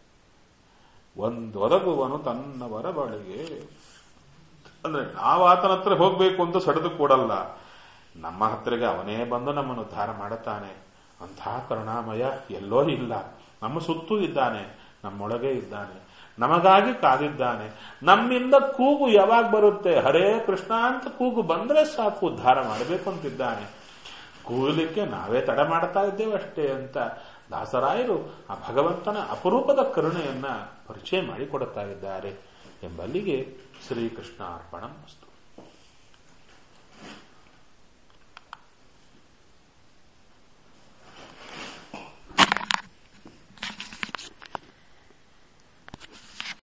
ಒಂದೊದಗುವನು ತನ್ನವರ ಬಳಿಗೆ ಅಂದ್ರೆ ನಾವು ಆತನ ಹತ್ರ ಹೋಗ್ಬೇಕು ಅಂತ ಸಡೆದು ಕೊಡಲ್ಲ ನಮ್ಮ ಹತ್ತಿರಗೆ ಅವನೇ ಬಂದು ನಮ್ಮನ್ನು ಉದ್ಧಾರ ಮಾಡುತ್ತಾನೆ ಅಂತಹ ಕರುಣಾಮಯ ಎಲ್ಲೋ ಇಲ್ಲ ನಮ್ಮ ಸುತ್ತೂ ಇದ್ದಾನೆ ನಮ್ಮೊಳಗೆ ಇದ್ದಾನೆ ನಮಗಾಗಿ ಕಾದಿದ್ದಾನೆ ನಮ್ಮಿಂದ ಕೂಗು ಯಾವಾಗ ಬರುತ್ತೆ ಹರೇ ಕೃಷ್ಣ ಅಂತ ಕೂಗು ಬಂದ್ರೆ ಸಾಕು ಉದ್ಧಾರ ಮಾಡಬೇಕು ಅಂತಿದ್ದಾನೆ ಕೂಗಲಿಕ್ಕೆ ನಾವೇ ತಡ ಮಾಡ್ತಾ ಇದ್ದೇವೆ ಅಷ್ಟೇ ಅಂತ ದಾಸರಾಯರು ಆ ಭಗವಂತನ ಅಪರೂಪದ ಕರುಣೆಯನ್ನ ಪರಿಚಯ ಮಾಡಿಕೊಡುತ್ತಾ ಇದ್ದಾರೆ ಎಂಬಲ್ಲಿಗೆ ಶ್ರೀಕೃಷ್ಣ ಅರ್ಪಣ